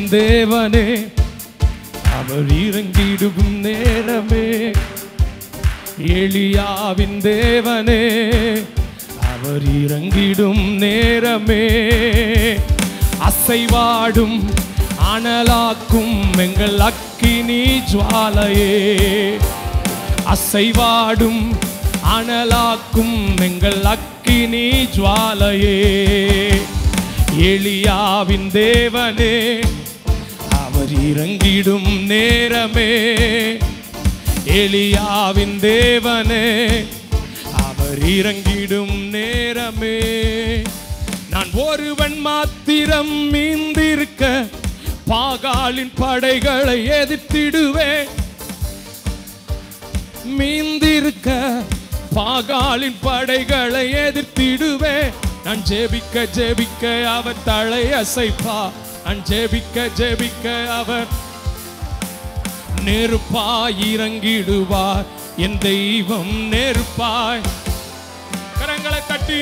தேவனே அவர் இறங்கிடும் நேரமே எளியாவின் தேவனே அவர் இறங்கிடும் நேரமே அசைவாடும் அனலாக்கும் எங்கள் அக்கினி ஜுவாலையே அசைவாடும் அனலாக்கும் எங்கள் அக்கினி ஜுவாலையே எளியாவின் தேவனே அவர் இறங்கிடும் நேரமே எலியாவின் தேவனே அவர் இறங்கிடும் நேரமே நான் ஒருவன் மாத்திரம் மீந்திருக்க பாகாலின் படைகளை எதிர்த்திடுவேன் மீந்திருக்க பாகாலின் படைகளை எதிர்த்திடுவே நான் ஜெபிக்க ஜெபிக்க அவர் தலை அசைப்பா நான் ஜெபிக்க ஜெபிக்க அவர் நெருப்பாய் இறங்கிடுவார் என் தெய்வம் நெருப்பாய் கரங்களை தட்டி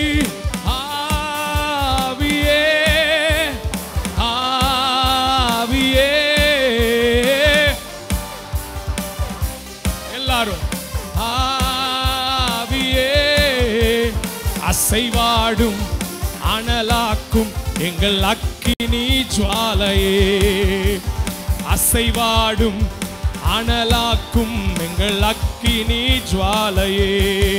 ஆவியே ஆவியே எல்லாரும் ஆவியே அசைவாடும் அனலாக்கும் எங்கள் அக்கினி ஜுவாலையே அசைவாடும் அனலாக்கும் எங்கள் அக்கினி ஜுவாலையே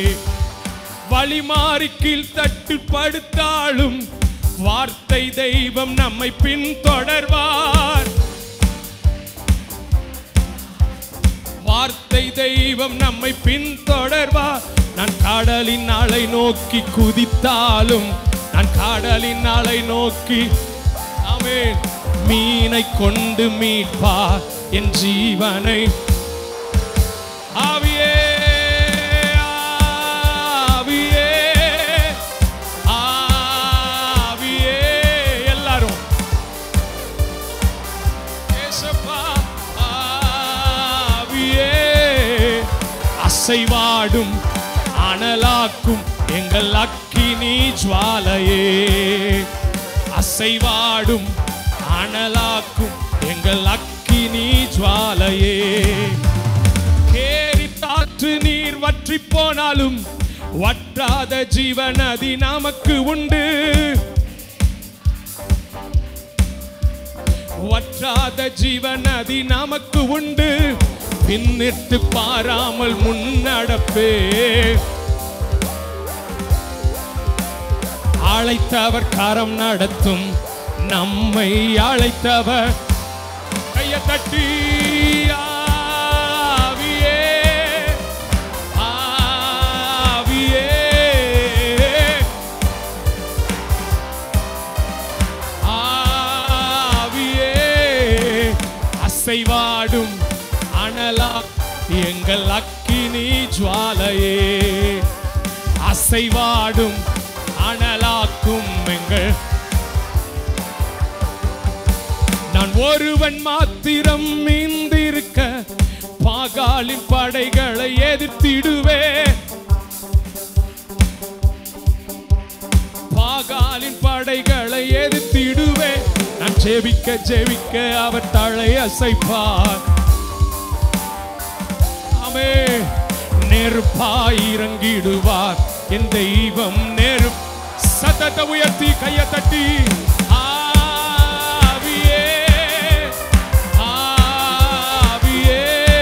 வழிமாறி கீழ் தட்டு படுத்தாலும் வார்த்தை தெய்வம் நம்மை பின்தொடர்வார் வார்த்தை தெய்வம் நம்மை பின்தொடர்வார் நான் கடலின் அலை நோக்கி குதித்தாலும் நான் கடலின் அலை நோக்கி ஆமென் மீனை கொண்டு மீட்பார் என் ஜீவனை ஆவியே ஆவியே ஆவியே எல்லாரும் ஏசப்பா ஆவியே அசைவாடும் அனலாக்கும் எங்கள் அக்கினி ஜுவாலையே அசைவாடும் அனலாக்கும் எங்கள் அக்கினி ஜுவாலையே கேரி காற்று நீர் வற்றி போனாலும் வற்றாத ஜீவநதி நமக்கு உண்டு வற்றாத ஜீவநதி நமக்கு உண்டு பின்னிட்டு பாராமல் முன்னடப்பே அழைத்தவர் கரம் நடத்தும் நம்மை அழைத்தவர் கைய தட்டி ஆவியே ஆவியே ஆவியே அசைவாடும் அனலா எங்கள் அக்கினி ஜுவாலையே அசைவாடும் அனலாக்கும் எங்கள் நான் ஒருவன் மாத்திரம் மீந்திருக்க பாகாலின் படைகளை எதிர்த்திடுவேன் பாகாலின் படைகளை எதிர்த்திடுவேன் நான் ஜெபிக்க ஜெபிக்க அவர் தலை அசைப்பார் ஆமே நெருப்பாய் இறங்கிடுவார் என் தெய்வம் நெரு சத்தத்தை உயர்த்தி கையை தட்டி ஆவியே ஆவியே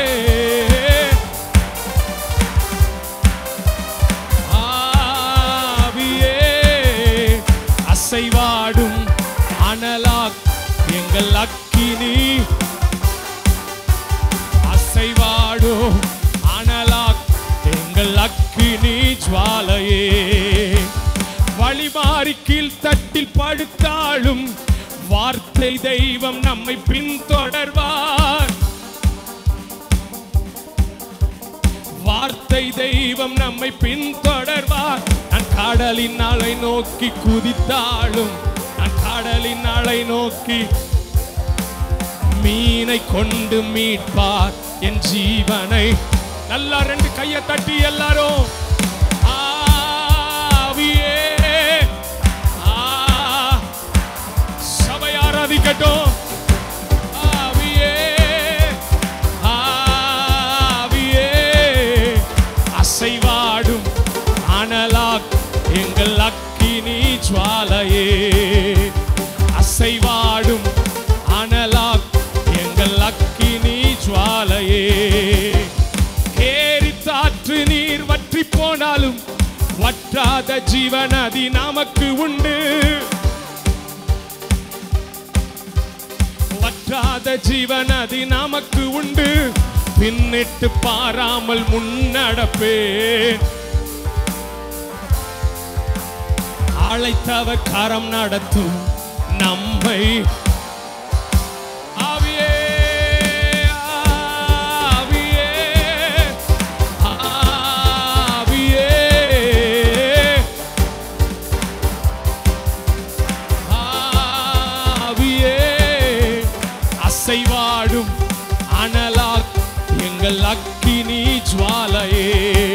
ஆவியே அசைவாடும் அனலாக் எங்கள் அக்கினி அசைவாடும் அனலாக் எங்கள் அக்கினி ஜுவாலையே வழிமாறி கீழ் தட்டில் படுத்தாலும் வார்த்தை தெய்வம் நம்மை பின்தொடர்வார் வார்த்தை தெய்வம் நம்மை பின்தொடர்வார் நான் கடலின் அலை நோக்கி குதித்தாலும் நான் கடலின் அலை நோக்கி மீனை கொண்டு மீட்பார் என் ஜீவனை நல்லா ரெண்டு கையை தட்டி எல்லாரும் ஆவியே ஆ சபை ஆராதிக்கட்டும் எங்கள் அக்கினி ஜுவாலையே அசைவாடும் அனலாக் எங்கள் அக்கினி ஜுவாலையே ஏறி தாற்று நீர் வற்றி போனாலும் வற்றாத ஜீவநதி நமக்கு உண்டு வற்றாத ஜீவநதி நமக்கு உண்டு பின்னிட்டு பாராமல் முன்னடப்பேன் அழைத்தவர் கரம் நடத்தும் நம்மை ஆவியே, ஆவியே, ஆவியே, ஆவியே, அசைவாடும் அனலாக் எங்கள் அக்கினி ஜுவாலையே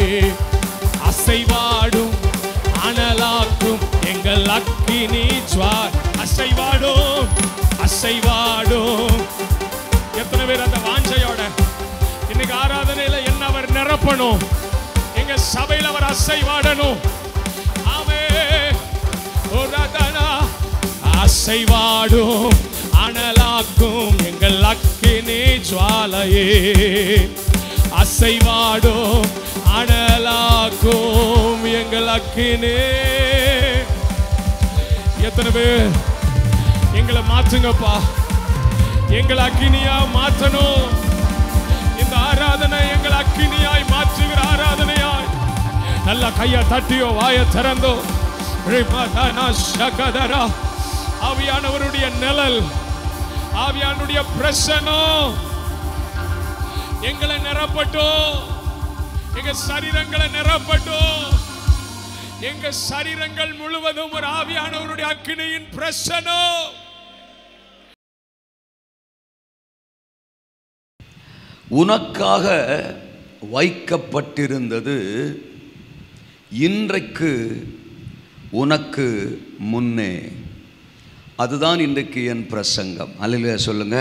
அசைவாடும் அனலாக்கும் எங்கள் அக்கினி ஜுவால் அசைவாடும் அசைவாடும் எத்தனை பேர் அந்த வாஞ்சையோட இன்னைக்கு ஆராதனையில என்ன அவர் நிரப்பணும் எங்க சபையில் அவர் அசைவாடணும் ஆமே அசைவாடும் அனலாக்கும் எங்கள் அக்கினி ஜுவாலையே அசைவாடும் அனலாக்கும் எங்கள் அக்கினே எத்தனை பேர் எங்களை மாற்றுங்கப்பா எங்களை அக்கினியா மாற்றணும் இந்த ஆராதனை எங்கள் அக்கினியாய் மாற்றுகிற ஆராதனையாய் நல்ல கையை தட்டியோ வாயை திறந்தோ ரிமதன சகதரா ஆவியானவருடைய நிழல் ஆவியானுடைய பிரசனம் எங்களை நிரப்பட்டும் எங்க சரீரங்களை நிரப்பட்டும் எங்க சரீரங்கள் முழுவதும் ஒரு ஆவியானவருடைய அக்கினியின் பிரசனம் உனக்காக வைக்கப்பட்டிருந்தது இன்றைக்கு உனக்கு முன்னே அதுதான் இன்றைக்கு என் பிரசங்கம் அல்லையா சொல்லுங்க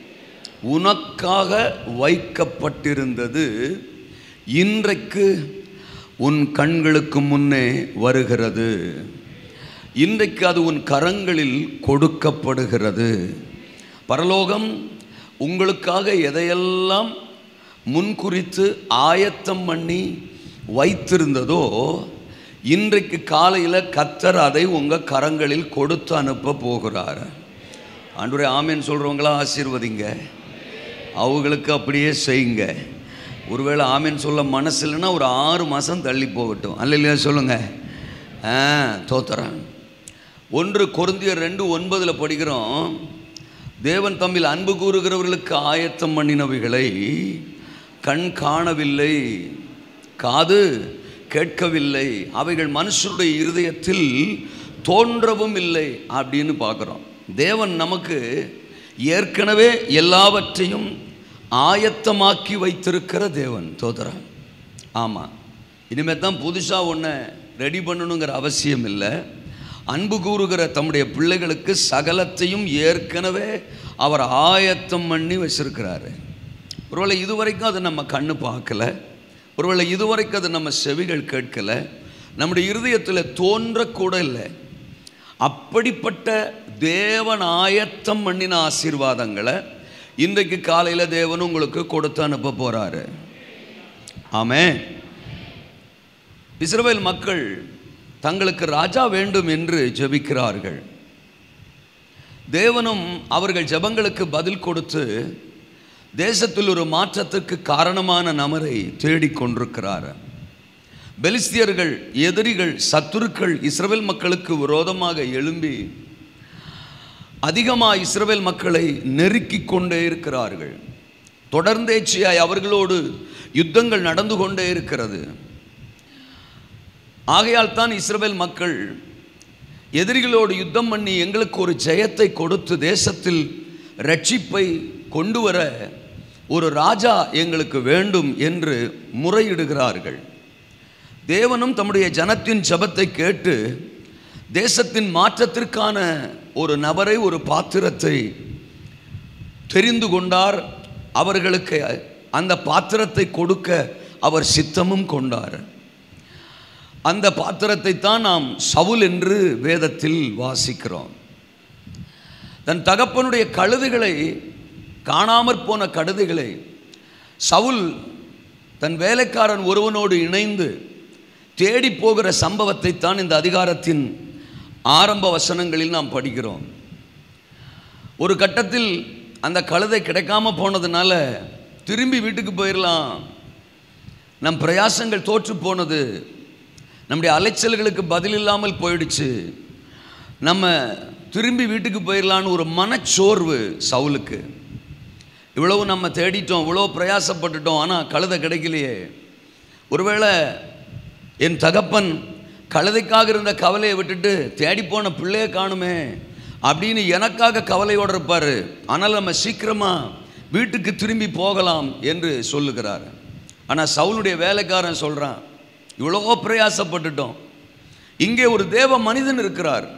உனக்காக வைக்கப்பட்டிருந்தது இன்றைக்கு உன் கண்களுக்கு முன்னே வருகிறது இன்றைக்கு அது உன் கரங்களில் கொடுக்கப்படுகிறது பரலோகம் உங்களுக்காக எதையெல்லாம் முன்குறித்து ஆயத்தம் பண்ணி வைத்திருந்ததோ இன்றைக்கு காலையில் கத்தர் அதை உங்கள் கரங்களில் கொடுத்து அனுப்ப போகிறார் ஆண்டுரை ஆமேன்னு சொல்கிறவங்களாம் ஆசீர்வதிங்க அவங்களுக்கு அப்படியே செய்யுங்க ஒருவேளை ஆமேன்னு சொல்ல மனசு இல்லைன்னா ஒரு ஆறு மாதம் தள்ளி போகட்டும் அல்ல இல்லையா சொல்லுங்கள் ஆ தோத்துறேன் ஒன்று கொருந்தியர் ரெண்டு ஒன்பதில் படிக்கிறோம் தேவன் தம்மில் அன்பு கூறுகிறவர்களுக்கு ஆயத்தம் பண்ணினவைகளை கண் காணவில்லை காது கேட்கவில்லை அவைகள் மனுஷருடைய இருதயத்தில் தோன்றவும் இல்லை அப்படின்னு பார்க்குறோம் தேவன் நமக்கு ஏற்கனவே எல்லாவற்றையும் ஆயத்தமாக்கி வைத்திருக்கிற தேவன் தோதரன் ஆமாம் இனிமேல் தான் புதுசாக ஒன்றை ரெடி பண்ணணுங்கிற அவசியம் இல்லை அன்பு கூறுகிற தம்முடைய பிள்ளைகளுக்கு சகலத்தையும் ஏற்கனவே அவர் ஆயத்தம் பண்ணி வச்சிருக்கிறாரு ஒருவேளை இதுவரைக்கும் அதை நம்ம கண்ணு பார்க்கல ஒருவேளை இதுவரைக்கும் அதை நம்ம செவிகள் கேட்கல நம்முடைய இருதயத்தில் தோன்றக்கூட இல்லை அப்படிப்பட்ட தேவன் ஆயத்தம் பண்ணின ஆசீர்வாதங்களை இன்றைக்கு காலையில் தேவன் உங்களுக்கு கொடுத்து அனுப்ப போகிறாரு ஆமே இஸ்ரவேல் மக்கள் தங்களுக்கு ராஜா வேண்டும் என்று ஜெபிக்கிறார்கள் தேவனும் அவர்கள் ஜெபங்களுக்கு பதில் கொடுத்து தேசத்தில் ஒரு மாற்றத்துக்கு காரணமான நபரை தேடிக் கொண்டிருக்கிறார் பெலிஸ்தியர்கள் எதிரிகள் சத்துருக்கள் இஸ்ரவேல் மக்களுக்கு விரோதமாக எழும்பி அதிகமாக இஸ்ரவேல் மக்களை நெருக்கிக் கொண்டே இருக்கிறார்கள் தொடர்ந்தேச்சியாய் அவர்களோடு யுத்தங்கள் நடந்து கொண்டே இருக்கிறது ஆகையால் தான் இஸ்ரவேல் மக்கள் எதிரிகளோடு யுத்தம் பண்ணி எங்களுக்கு ஒரு ஜெயத்தை கொடுத்து தேசத்தில் ரட்சிப்பை கொண்டு வர ஒரு ராஜா எங்களுக்கு வேண்டும் என்று முறையிடுகிறார்கள் தேவனும் தம்முடைய ஜனத்தின் ஜபத்தை கேட்டு தேசத்தின் மாற்றத்திற்கான ஒரு நபரை ஒரு பாத்திரத்தை தெரிந்து கொண்டார் அவர்களுக்கு அந்த பாத்திரத்தை கொடுக்க அவர் சித்தமும் கொண்டார் அந்த பாத்திரத்தை தான் நாம் சவுல் என்று வேதத்தில் வாசிக்கிறோம் தன் தகப்பனுடைய கழுதுகளை காணாமற் போன கழுதுகளை சவுல் தன் வேலைக்காரன் ஒருவனோடு இணைந்து தேடி போகிற சம்பவத்தை தான் இந்த அதிகாரத்தின் ஆரம்ப வசனங்களில் நாம் படிக்கிறோம் ஒரு கட்டத்தில் அந்த கழுதை கிடைக்காம போனதுனால திரும்பி வீட்டுக்கு போயிடலாம் நம் பிரயாசங்கள் தோற்று போனது நம்முடைய அலைச்சல்களுக்கு பதில் இல்லாமல் போயிடுச்சு நம்ம திரும்பி வீட்டுக்கு போயிடலான்னு ஒரு மனச்சோர்வு சவுலுக்கு இவ்வளவு நம்ம தேடிட்டோம் இவ்வளோ பிரயாசப்பட்டுட்டோம் ஆனால் கழுதை கிடைக்கலையே ஒருவேளை என் தகப்பன் கழுதைக்காக இருந்த கவலையை விட்டுட்டு தேடி போன பிள்ளையை காணுமே அப்படின்னு எனக்காக கவலையோடு இருப்பார் ஆனால் நம்ம சீக்கிரமாக வீட்டுக்கு திரும்பி போகலாம் என்று சொல்லுகிறார் ஆனால் சவுலுடைய வேலைக்காரன் சொல்கிறான் இவ்வளோ பிரயாசப்பட்டுட்டோம் இங்கே ஒரு தேவ மனிதன் இருக்கிறார்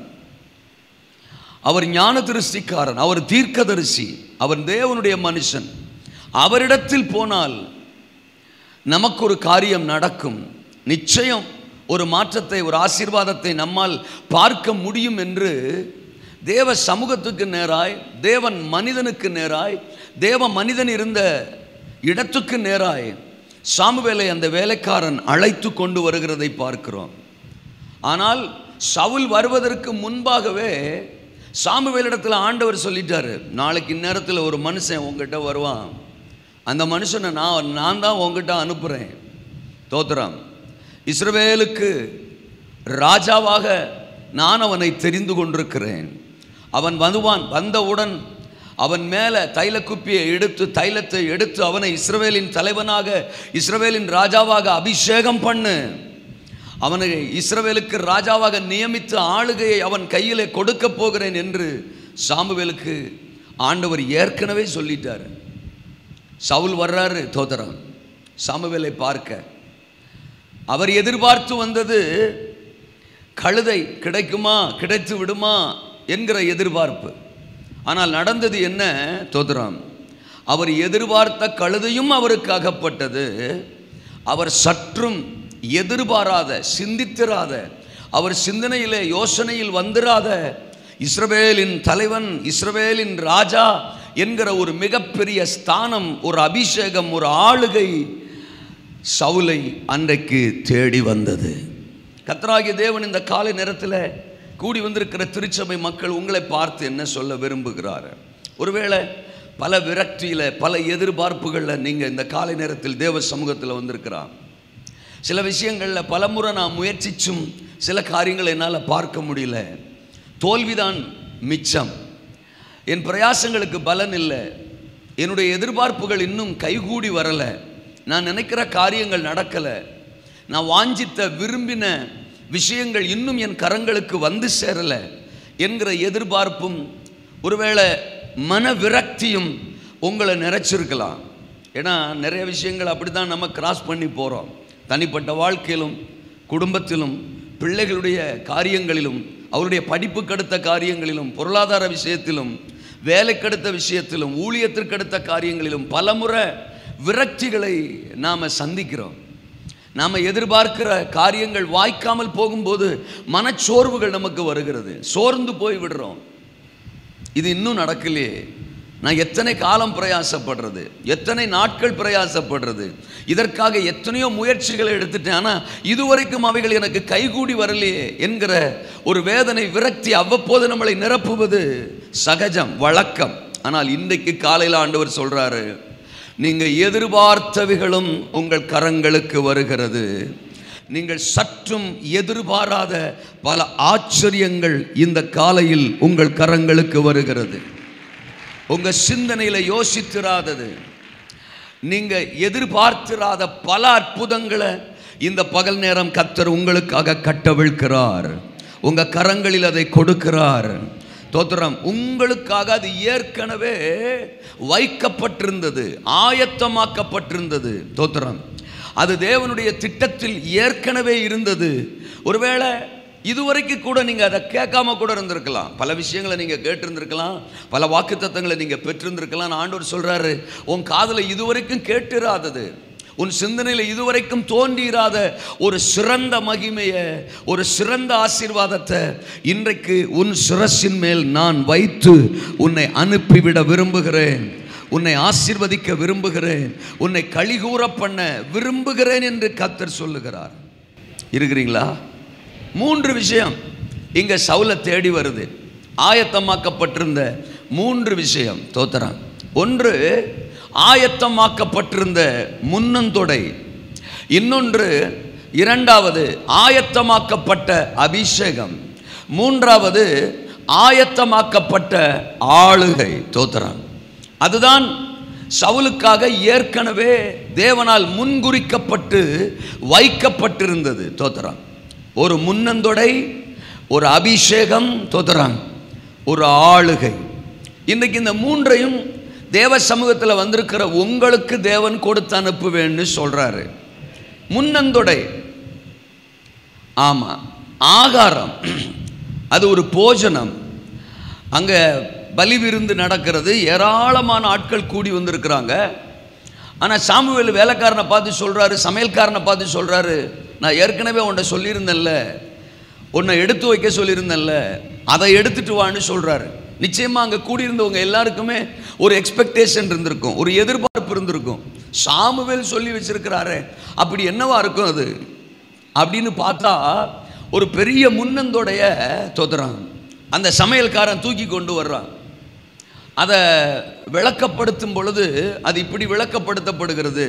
அவர் ஞான திருஷ்டிக்காரன் அவர் தீர்க்கதரிசி அவர் தேவனுடைய மனுஷன் அவரிடத்தில் போனால் நமக்கு ஒரு காரியம் நடக்கும் நிச்சயம் ஒரு மாற்றத்தை ஒரு ஆசீர்வாதத்தை நம்மால் பார்க்க முடியும் என்று தேவ சமூகத்துக்கு நேராய் தேவன் மனிதனுக்கு நேராய் தேவ மனிதன் இருந்த இடத்துக்கு நேராய் சாமுவேலை அந்த வேலைக்காரன் அழைத்து கொண்டு வருகிறதை பார்க்கிறோம் ஆனால் சவுல் வருவதற்கு முன்பாகவே சாமுவேலிடத்தில் ஆண்டவர் சொல்லிட்டாரு நாளைக்கு இந்நேரத்தில் ஒரு மனுஷன் உங்ககிட்ட வருவான் அந்த மனுஷனை நான் நான் தான் உங்ககிட்ட அனுப்புகிறேன் தோத்திரம் இஸ்ரவேலுக்கு ராஜாவாக நான் அவனை தெரிந்து கொண்டிருக்கிறேன் அவன் வந்துவான் வந்தவுடன் அவன் மேலே தைல குப்பியை எடுத்து தைலத்தை எடுத்து அவனை இஸ்ரவேலின் தலைவனாக இஸ்ரவேலின் ராஜாவாக அபிஷேகம் பண்ணு அவனை இஸ்ரவேலுக்கு ராஜாவாக நியமித்து ஆளுகையை அவன் கையிலே கொடுக்க போகிறேன் என்று சாமுவேலுக்கு ஆண்டவர் ஏற்கனவே சொல்லிட்டார் சவுல் வர்றாரு தோதரம் சாமுவேலை பார்க்க அவர் எதிர்பார்த்து வந்தது கழுதை கிடைக்குமா கிடைத்து விடுமா என்கிற எதிர்பார்ப்பு ஆனால் நடந்தது என்ன தோதரம் அவர் எதிர்பார்த்த கழுதையும் அவருக்கு அகப்பட்டது அவர் சற்றும் எதிர்பாராத சிந்தித்திராத அவர் சிந்தனையிலே யோசனையில் வந்துராத இஸ்ரவேலின் தலைவன் இஸ்ரவேலின் ராஜா என்கிற ஒரு மிகப்பெரிய ஸ்தானம் ஒரு அபிஷேகம் ஒரு ஆளுகை சவுலை அன்றைக்கு தேடி வந்தது கத்தராகிய தேவன் இந்த காலை நேரத்தில் கூடி வந்திருக்கிற திருச்சபை மக்கள் உங்களை பார்த்து என்ன சொல்ல விரும்புகிறார் ஒருவேளை பல விரக்தியில் பல எதிர்பார்ப்புகளில் நீங்கள் இந்த காலை நேரத்தில் தேவ சமூகத்தில் வந்திருக்கிறான் சில விஷயங்களில் பலமுறை நான் முயற்சிச்சும் சில காரியங்களை என்னால் பார்க்க முடியல தோல்விதான் மிச்சம் என் பிரயாசங்களுக்கு பலன் இல்லை என்னுடைய எதிர்பார்ப்புகள் இன்னும் கைகூடி வரலை நான் நினைக்கிற காரியங்கள் நடக்கலை நான் வாஞ்சித்த விரும்பின விஷயங்கள் இன்னும் என் கரங்களுக்கு வந்து சேரலை என்கிற எதிர்பார்ப்பும் ஒருவேளை மன விரக்தியும் உங்களை நிறைச்சிருக்கலாம் ஏன்னா நிறைய விஷயங்கள் அப்படி தான் நம்ம கிராஸ் பண்ணி போகிறோம் தனிப்பட்ட வாழ்க்கையிலும் குடும்பத்திலும் பிள்ளைகளுடைய காரியங்களிலும் அவருடைய படிப்புக்கடுத்த காரியங்களிலும் பொருளாதார விஷயத்திலும் வேலைக்கடுத்த விஷயத்திலும் ஊழியத்திற்கடுத்த காரியங்களிலும் பலமுறை விரக்திகளை நாம் சந்திக்கிறோம் நாம் எதிர்பார்க்கிற காரியங்கள் வாய்க்காமல் போகும்போது மனச்சோர்வுகள் நமக்கு வருகிறது சோர்ந்து போய் விடுறோம் இது இன்னும் நடக்கலையே நான் எத்தனை காலம் பிரயாசப்படுறது எத்தனை நாட்கள் பிரயாசப்படுறது இதற்காக எத்தனையோ முயற்சிகளை எடுத்துட்டேன் ஆனால் இதுவரைக்கும் அவைகள் எனக்கு கைகூடி வரலையே என்கிற ஒரு வேதனை விரக்தி அவ்வப்போது நம்மளை நிரப்புவது சகஜம் வழக்கம் ஆனால் இன்றைக்கு காலையில் ஆண்டவர் சொல்றாரு நீங்க எதிர்பார்த்தவைகளும் உங்கள் கரங்களுக்கு வருகிறது நீங்கள் சற்றும் எதிர்பாராத பல ஆச்சரியங்கள் இந்த காலையில் உங்கள் கரங்களுக்கு வருகிறது உங்க சிந்தனையில யோசித்திராதது நீங்க எதிர்பார்த்திராத பல அற்புதங்களை இந்த பகல் நேரம் கத்தர் உங்களுக்காக கட்டவிழ்க்கிறார் உங்க கரங்களில் அதை கொடுக்கிறார் தோத்திரம் உங்களுக்காக அது ஏற்கனவே வைக்கப்பட்டிருந்தது ஆயத்தமாக்கப்பட்டிருந்தது தோத்திரம் அது தேவனுடைய திட்டத்தில் ஏற்கனவே இருந்தது ஒருவேளை இதுவரைக்கும் கூட நீங்கள் அதை கேட்காம கூட இருந்திருக்கலாம் பல விஷயங்களை நீங்கள் கேட்டிருந்திருக்கலாம் பல வாக்குத்தத்தங்களை நீங்கள் பெற்றிருந்திருக்கலாம் ஆண்டவர் சொல்கிறாரு உன் காதில் இதுவரைக்கும் கேட்டிராதது உன் சிந்தனையில் இதுவரைக்கும் தோன்றியிராத ஒரு சிறந்த மகிமையை ஒரு சிறந்த ஆசீர்வாதத்தை இன்றைக்கு உன் சிரசின் மேல் நான் வைத்து உன்னை அனுப்பிவிட விரும்புகிறேன் உன்னை ஆசீர்வதிக்க விரும்புகிறேன் உன்னை கழிகூற பண்ண விரும்புகிறேன் என்று கத்தர் சொல்லுகிறார் இருக்கிறீங்களா மூன்று விஷயம் இங்க சவுல தேடி வருது ஆயத்தமாக்கப்பட்டிருந்த மூன்று விஷயம் தோத்தரம் ஒன்று ஆயத்தமாக்கப்பட்டிருந்த முன்னந்தொடை இன்னொன்று இரண்டாவது ஆயத்தமாக்கப்பட்ட அபிஷேகம் மூன்றாவது ஆயத்தமாக்கப்பட்ட ஆளுகை தோத்திரம் அதுதான் சவுலுக்காக ஏற்கனவே தேவனால் முன்குறிக்கப்பட்டு வைக்கப்பட்டிருந்தது தோத்திரம் ஒரு முன்னந்தொடை ஒரு அபிஷேகம் தோத்திரம் ஒரு ஆளுகை இன்றைக்கு இந்த மூன்றையும் தேவ சமூகத்தில் வந்திருக்கிற உங்களுக்கு தேவன் கொடுத்து அனுப்புவேன்னு சொல்றாரு முன்னந்தொடை ஆமாம் ஆகாரம் அது ஒரு போஜனம் அங்கே பலி விருந்து நடக்கிறது ஏராளமான ஆட்கள் கூடி வந்திருக்கிறாங்க ஆனால் சாமுவேல் வேலைக்காரனை பார்த்து சொல்கிறாரு சமையல்காரனை பார்த்து சொல்கிறாரு நான் ஏற்கனவே உன்னை சொல்லியிருந்தேன்ல உன்னை எடுத்து வைக்க சொல்லியிருந்தேன்ல அதை எடுத்துட்டு வான்னு சொல்கிறாரு நிச்சயமாக அங்கே கூடியிருந்தவங்க எல்லாருக்குமே ஒரு எக்ஸ்பெக்டேஷன் இருந்திருக்கும் ஒரு எதிர்பார்ப்பு இருந்திருக்கும் சாமுவேல் சொல்லி வச்சிருக்கிறாரே அப்படி என்னவா இருக்கும் அது அப்படின்னு பார்த்தா ஒரு பெரிய முன்னந்தோடைய தொதுறான் அந்த சமையல்காரன் தூக்கி கொண்டு வர்றான் அதை விளக்கப்படுத்தும் பொழுது அது இப்படி விளக்கப்படுத்தப்படுகிறது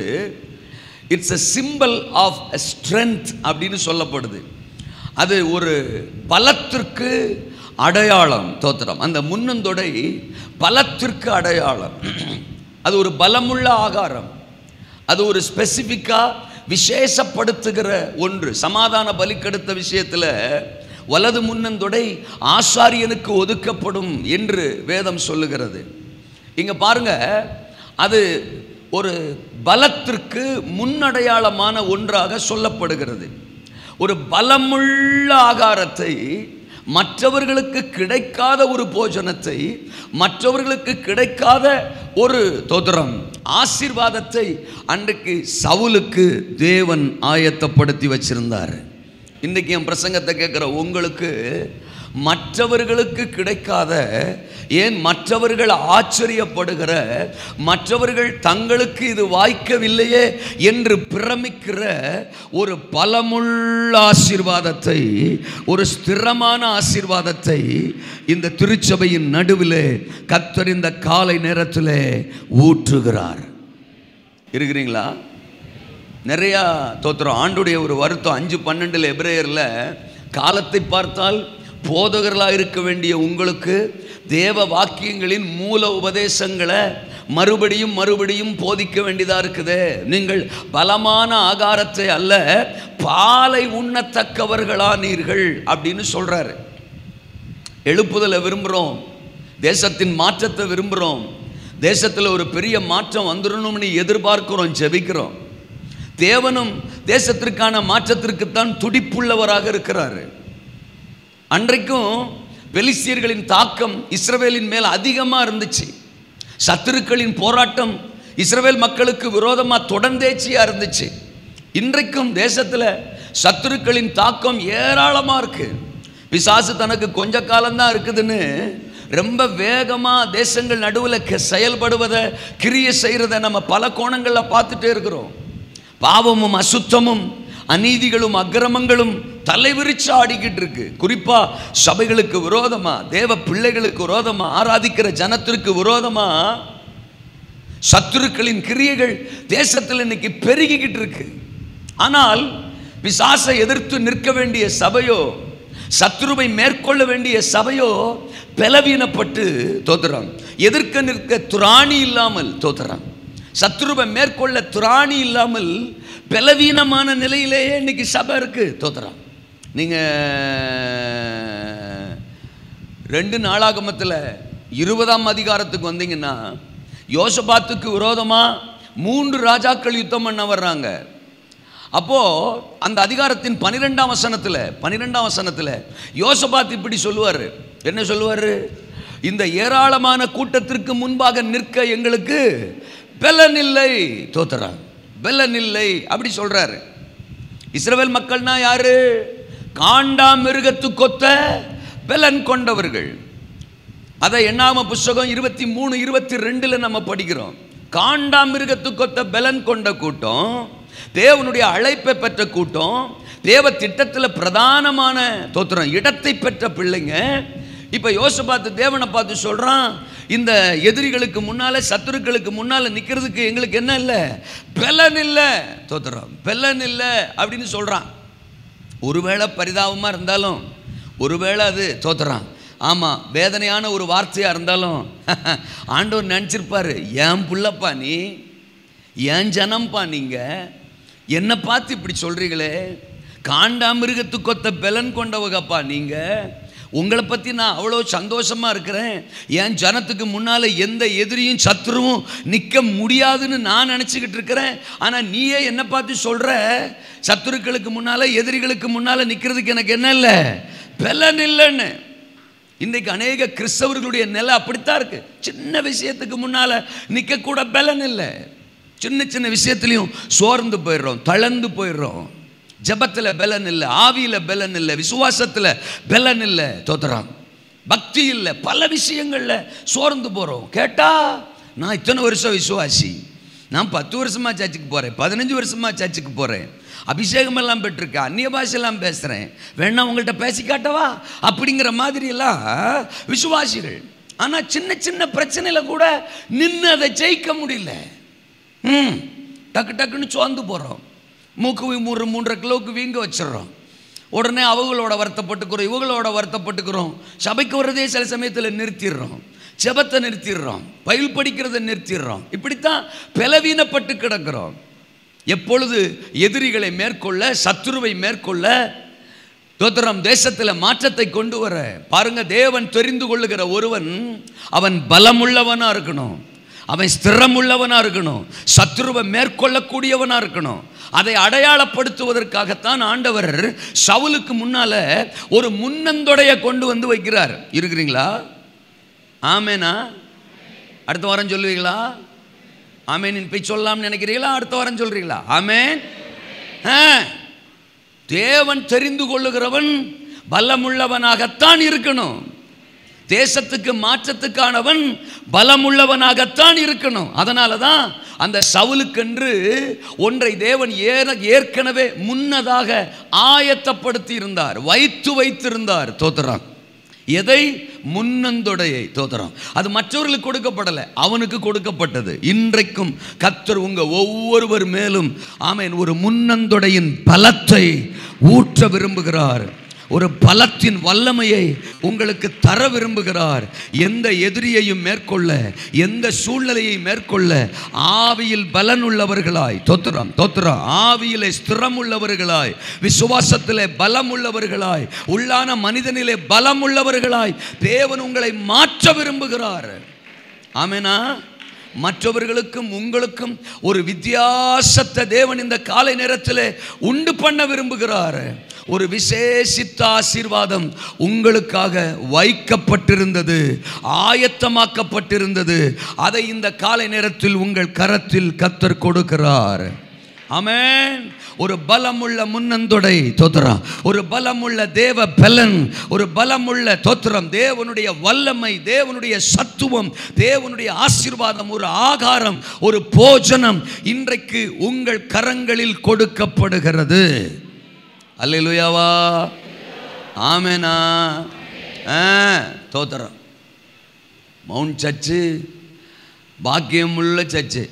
it's a simple of strength அப்படின்னு சொல்லப்படுது அது ஒரு பலத்திற்கு அடையாளம் தோத்திரம் அந்த முன்னந்தொடை பலத்திற்கு அடையாளம் அது ஒரு பலமுள்ள ஆகாரம் அது ஒரு ஸ்பெசிஃபிக்காக விசேஷப்படுத்துகிற ஒன்று சமாதான பலிக்கெடுத்த விஷயத்தில் வலது முன்னந்தொடை ஆசாரியனுக்கு ஒதுக்கப்படும் என்று வேதம் சொல்லுகிறது இங்க பாருங்க அது ஒரு பலத்திற்கு முன்னடையாளமான ஒன்றாக சொல்லப்படுகிறது ஒரு பலமுள்ள ஆகாரத்தை மற்றவர்களுக்கு கிடைக்காத ஒரு போஜனத்தை மற்றவர்களுக்கு கிடைக்காத ஒரு தோத்திரம் ஆசீர்வாதத்தை அன்றைக்கு சவுலுக்கு தேவன் ஆயத்தப்படுத்தி வச்சிருந்தார் இன்றைக்கி என் பிரசங்கத்தை கேட்குற உங்களுக்கு மற்றவர்களுக்கு கிடைக்காத ஏன் மற்றவர்கள் ஆச்சரியப்படுகிற மற்றவர்கள் தங்களுக்கு இது வாய்க்கவில்லையே என்று பிரமிக்கிற ஒரு பலமுள்ள ஆசீர்வாதத்தை ஒரு ஸ்திரமான ஆசீர்வாதத்தை இந்த திருச்சபையின் நடுவிலே கத்தர் இந்த காலை நேரத்தில் ஊற்றுகிறார் இருக்கிறீங்களா நிறையா தோத்திரம் ஆண்டுடைய ஒரு வருத்தம் அஞ்சு பன்னெண்டில் எபிரேயரில் காலத்தை பார்த்தால் போதகர்களாக இருக்க வேண்டிய உங்களுக்கு தேவ வாக்கியங்களின் மூல உபதேசங்களை மறுபடியும் மறுபடியும் போதிக்க வேண்டியதாக இருக்குது நீங்கள் பலமான ஆகாரத்தை அல்ல பாலை உண்ணத்தக்கவர்களானீர்கள் அப்படின்னு சொல்கிறாரு எழுப்புதலை விரும்புகிறோம் தேசத்தின் மாற்றத்தை விரும்புகிறோம் தேசத்தில் ஒரு பெரிய மாற்றம் வந்துடணும்னு எதிர்பார்க்கிறோம் ஜெபிக்கிறோம் தேவனும் தேசத்திற்கான மாற்றத்திற்குத்தான் துடிப்புள்ளவராக இருக்கிறாரு அன்றைக்கும் பெலிஸ்தியர்களின் தாக்கம் இஸ்ரவேலின் மேல் அதிகமாக இருந்துச்சு சத்துருக்களின் போராட்டம் இஸ்ரவேல் மக்களுக்கு விரோதமாக தொடர்ந்தேச்சியாக இருந்துச்சு இன்றைக்கும் தேசத்தில் சத்துருக்களின் தாக்கம் ஏராளமாக இருக்கு பிசாசு தனக்கு கொஞ்ச காலம்தான் இருக்குதுன்னு ரொம்ப வேகமாக தேசங்கள் நடுவில் செயல்படுவதை கிரிய செய்கிறத நம்ம பல கோணங்களில் பார்த்துட்டே இருக்கிறோம் பாவமும் அசுத்தமும் அநீதிகளும் அக்கிரமங்களும் தலைவிரிச்சு ஆடிக்கிட்டு இருக்கு குறிப்பா சபைகளுக்கு விரோதமா தேவ பிள்ளைகளுக்கு விரோதமா ஆராதிக்கிற ஜனத்திற்கு விரோதமா சத்துருக்களின் கிரியைகள் தேசத்தில் இன்னைக்கு பெருகிக்கிட்டு இருக்கு ஆனால் பிசாசை எதிர்த்து நிற்க வேண்டிய சபையோ சத்ருவை மேற்கொள்ள வேண்டிய சபையோ பலவீனப்பட்டு தோத்துறான் எதிர்க்க நிற்க துராணி இல்லாமல் தோத்துறான் சத்ருவை மேற்கொள்ள துராணி இல்லாமல் பலவீனமான நிலையிலேயே இன்னைக்கு சபை இருக்கு தோத்துறான் நீங்க ரெண்டு நாளாகமத்தில் இருபதாம் அதிகாரத்துக்கு வந்தீங்கன்னா யோசபாத்துக்கு விரோதமா மூன்று ராஜாக்கள் யுத்தம் பண்ண வர்றாங்க அப்போ அந்த அதிகாரத்தின் பனிரெண்டாம் வசனத்தில் பனிரெண்டாம் வசனத்தில் யோசபாத் இப்படி சொல்லுவார் என்ன சொல்லுவார் இந்த ஏராளமான கூட்டத்திற்கு முன்பாக நிற்க எங்களுக்கு பலன் இல்லை தோத்துறான் பெலன் இல்லை அப்படி சொல்றாரு இஸ்ரவேல் மக்கள்னா யாரு காண்டாமிருகத்து கொத்த பெலன் கொண்டவர்கள் அதை எண்ணாம புஸ்தகம் இருபத்தி மூணு இருபத்தி ரெண்டுல நம்ம படிக்கிறோம் காண்டாமிருகத்து கொத்த பெலன் கொண்ட கூட்டம் தேவனுடைய அழைப்பை பெற்ற கூட்டம் தேவ திட்டத்தில் பிரதானமான தோத்திரம் இடத்தை பெற்ற பிள்ளைங்க இப்போ யோசை பார்த்து தேவனை பார்த்து சொல்கிறான் இந்த எதிரிகளுக்கு முன்னால் சத்துருக்களுக்கு முன்னால் நிற்கிறதுக்கு எங்களுக்கு என்ன இல்லை பெலன் இல்லை தோத்திரம் பெலன் இல்லை அப்படின்னு சொல்கிறான் ஒருவேளை பரிதாபமாக இருந்தாலும் ஒருவேளை அது தோத்துறான் ஆமாம் வேதனையான ஒரு வார்த்தையாக இருந்தாலும் ஆண்டவர் நினச்சிருப்பாரு ஏன் புள்ளப்பா நீ ஏன் ஜனம்பா நீங்கள் என்னை பார்த்து இப்படி சொல்கிறீங்களே காண்டாமிருகத்து கொத்த பெலன் கொண்டவங்கப்பா நீங்கள் உங்களை பற்றி நான் அவ்வளோ சந்தோஷமாக இருக்கிறேன் என் ஜனத்துக்கு முன்னால் எந்த எதிரியும் சத்துருவும் நிற்க முடியாதுன்னு நான் நினச்சிக்கிட்டு இருக்கிறேன் ஆனால் நீயே என்னை பார்த்து சொல்கிற சத்துருக்களுக்கு முன்னால் எதிரிகளுக்கு முன்னால் நிற்கிறதுக்கு எனக்கு என்ன இல்லை பெலன் இல்லைன்னு இன்றைக்கு அநேக கிறிஸ்தவர்களுடைய நிலை அப்படித்தான் இருக்கு சின்ன விஷயத்துக்கு முன்னால் நிற்கக்கூட பலன் இல்லை சின்ன சின்ன விஷயத்துலையும் சோர்ந்து போயிடுறோம் தளர்ந்து போயிடுறோம் ஜபத்தில் பலன் இல்லை ஆவியில் பலன் இல்லை விசுவாசத்தில் பலன் இல்லை தோத்துறான் பக்தி இல்லை பல விஷயங்களில் சோர்ந்து போகிறோம் கேட்டா நான் இத்தனை வருஷம் விசுவாசி நான் பத்து வருஷமாக சர்ச்சுக்கு போகிறேன் பதினஞ்சு வருஷமாக சர்ச்சுக்கு போகிறேன் அபிஷேகம் எல்லாம் பெற்றிருக்கேன் அந்நிய பாஷையெல்லாம் பேசுகிறேன் வேணா உங்கள்கிட்ட பேசி காட்டவா அப்படிங்கிற மாதிரியெல்லாம் விசுவாசிகள் ஆனால் சின்ன சின்ன பிரச்சனையில் கூட நின்று அதை ஜெயிக்க முடியல ம் டக்கு டக்குன்னு சோர்ந்து போகிறோம் மூக்கு வீ- மூன்று மூன்றரை கிலோவுக்கு வீங்க வச்சிடுறோம் உடனே அவங்களோட வருத்தப்பட்டுக்கிறோம் இவங்களோட வருத்தப்பட்டுக்கிறோம் சபைக்கு வர்றதே சில சமயத்தில் நிறுத்திடுறோம் ஜெபத்தை நிறுத்திடுறோம் பயில் படிக்கிறதை நிறுத்திடுறோம் இப்படித்தான் பலவீனப்பட்டு கிடக்கிறோம் எப்பொழுது எதிரிகளை மேற்கொள்ள சத்துருவை மேற்கொள்ள தோத்திரம் தேசத்தில் மாற்றத்தை கொண்டு வர பாருங்க தேவன் தெரிந்து கொள்ளுகிற ஒருவன் அவன் பலமுள்ளவனா இருக்கணும் அவன் ஸ்திரமுள்ளவனா இருக்கணும் சத்துருவை மேற்கொள்ளக்கூடியவனா இருக்கணும் அதை அடையாளப்படுத்துவதற்காகத்தான் ஆண்டவர் சவுலுக்கு முன்னால ஒரு முன்னந்தொடைய கொண்டு வந்து வைக்கிறார் இருக்கிறீங்களா ஆமேனா அடுத்த வாரம் சொல்லுவீங்களா ஆமேன் போய் சொல்லலாம்னு நினைக்கிறீங்களா அடுத்த வாரம் சொல்றீங்களா ஆமேன் ஆ. தேவன் தெரிந்து கொள்ளுகிறவன் பலமுள்ளவனாகத்தான் இருக்கணும் தேசத்துக்கு மாற்றத்துக்கானவன் பலமுள்ளவனாகத்தான் இருக்கணும் அதனால தான் அந்த சவுலுக்கென்று ஒன்றை தேவன் ஏற ஏற்கனவே முன்னதாக ஆயத்தப்படுத்தி இருந்தார் வைத்து வைத்திருந்தார் தோத்துறான் எதை முன்னந்தொடையை தோத்துறான் அது மற்றவர்களுக்கு கொடுக்கப்படலை அவனுக்கு கொடுக்கப்பட்டது இன்றைக்கும் கத்தர் உங்க ஒவ்வொருவர் மேலும் ஆமென் ஒரு முன்னந்தொடையின் பலத்தை ஊற்ற விரும்புகிறார் ஒரு பலத்தின் வல்லமையை உங்களுக்கு தர விரும்புகிறார் எந்த எதிரியையும் மேற்கொள்ள எந்த சூழ்நிலையை மேற்கொள்ள ஆவியில் பலன் உள்ளவர்களாய் தோத்துறோம் தோத்துறோம் ஆவியிலே ஸ்திரம் உள்ளவர்களாய் விசுவாசத்திலே பலம் உள்ளவர்களாய் உள்ளான மனிதனிலே பலம் உள்ளவர்களாய் தேவன் உங்களை மாற்ற விரும்புகிறார் ஆமெனா மற்றவர்களுக்கும் உங்களுக்கும் ஒரு வித்தியாசத்தை தேவன் இந்த காலை நேரத்தில் உண்டு பண்ண விரும்புகிறார் ஒரு விசேஷித்த ஆசீர்வாதம் உங்களுக்காக வைக்கப்பட்டிருந்தது ஆயத்தமாக்கப்பட்டிருந்தது அதை இந்த காலை நேரத்தில் உங்கள் கரத்தில் கத்தர் கொடுக்கிறார் ஆமென் ஒரு பலமுள்ள முன்னந்தொடை தோத்திரம் ஒரு பலமுள்ள தேவ பலன் ஒரு பலமுள்ள தோத்திரம் தேவனுடைய வல்லமை தேவனுடைய சத்துவம் தேவனுடைய ஆசீர்வாதம் ஒரு ஆகாரம் ஒரு போஜனம் இன்றைக்கு உங்கள் கரங்களில் கொடுக்கப்படுகிறது அல்லேலூயாவா ஆமேனா ஆ தோத்திரம் மவுண்ட் சர்ச்சு பாக்கியமுள்ள சர்ச்சு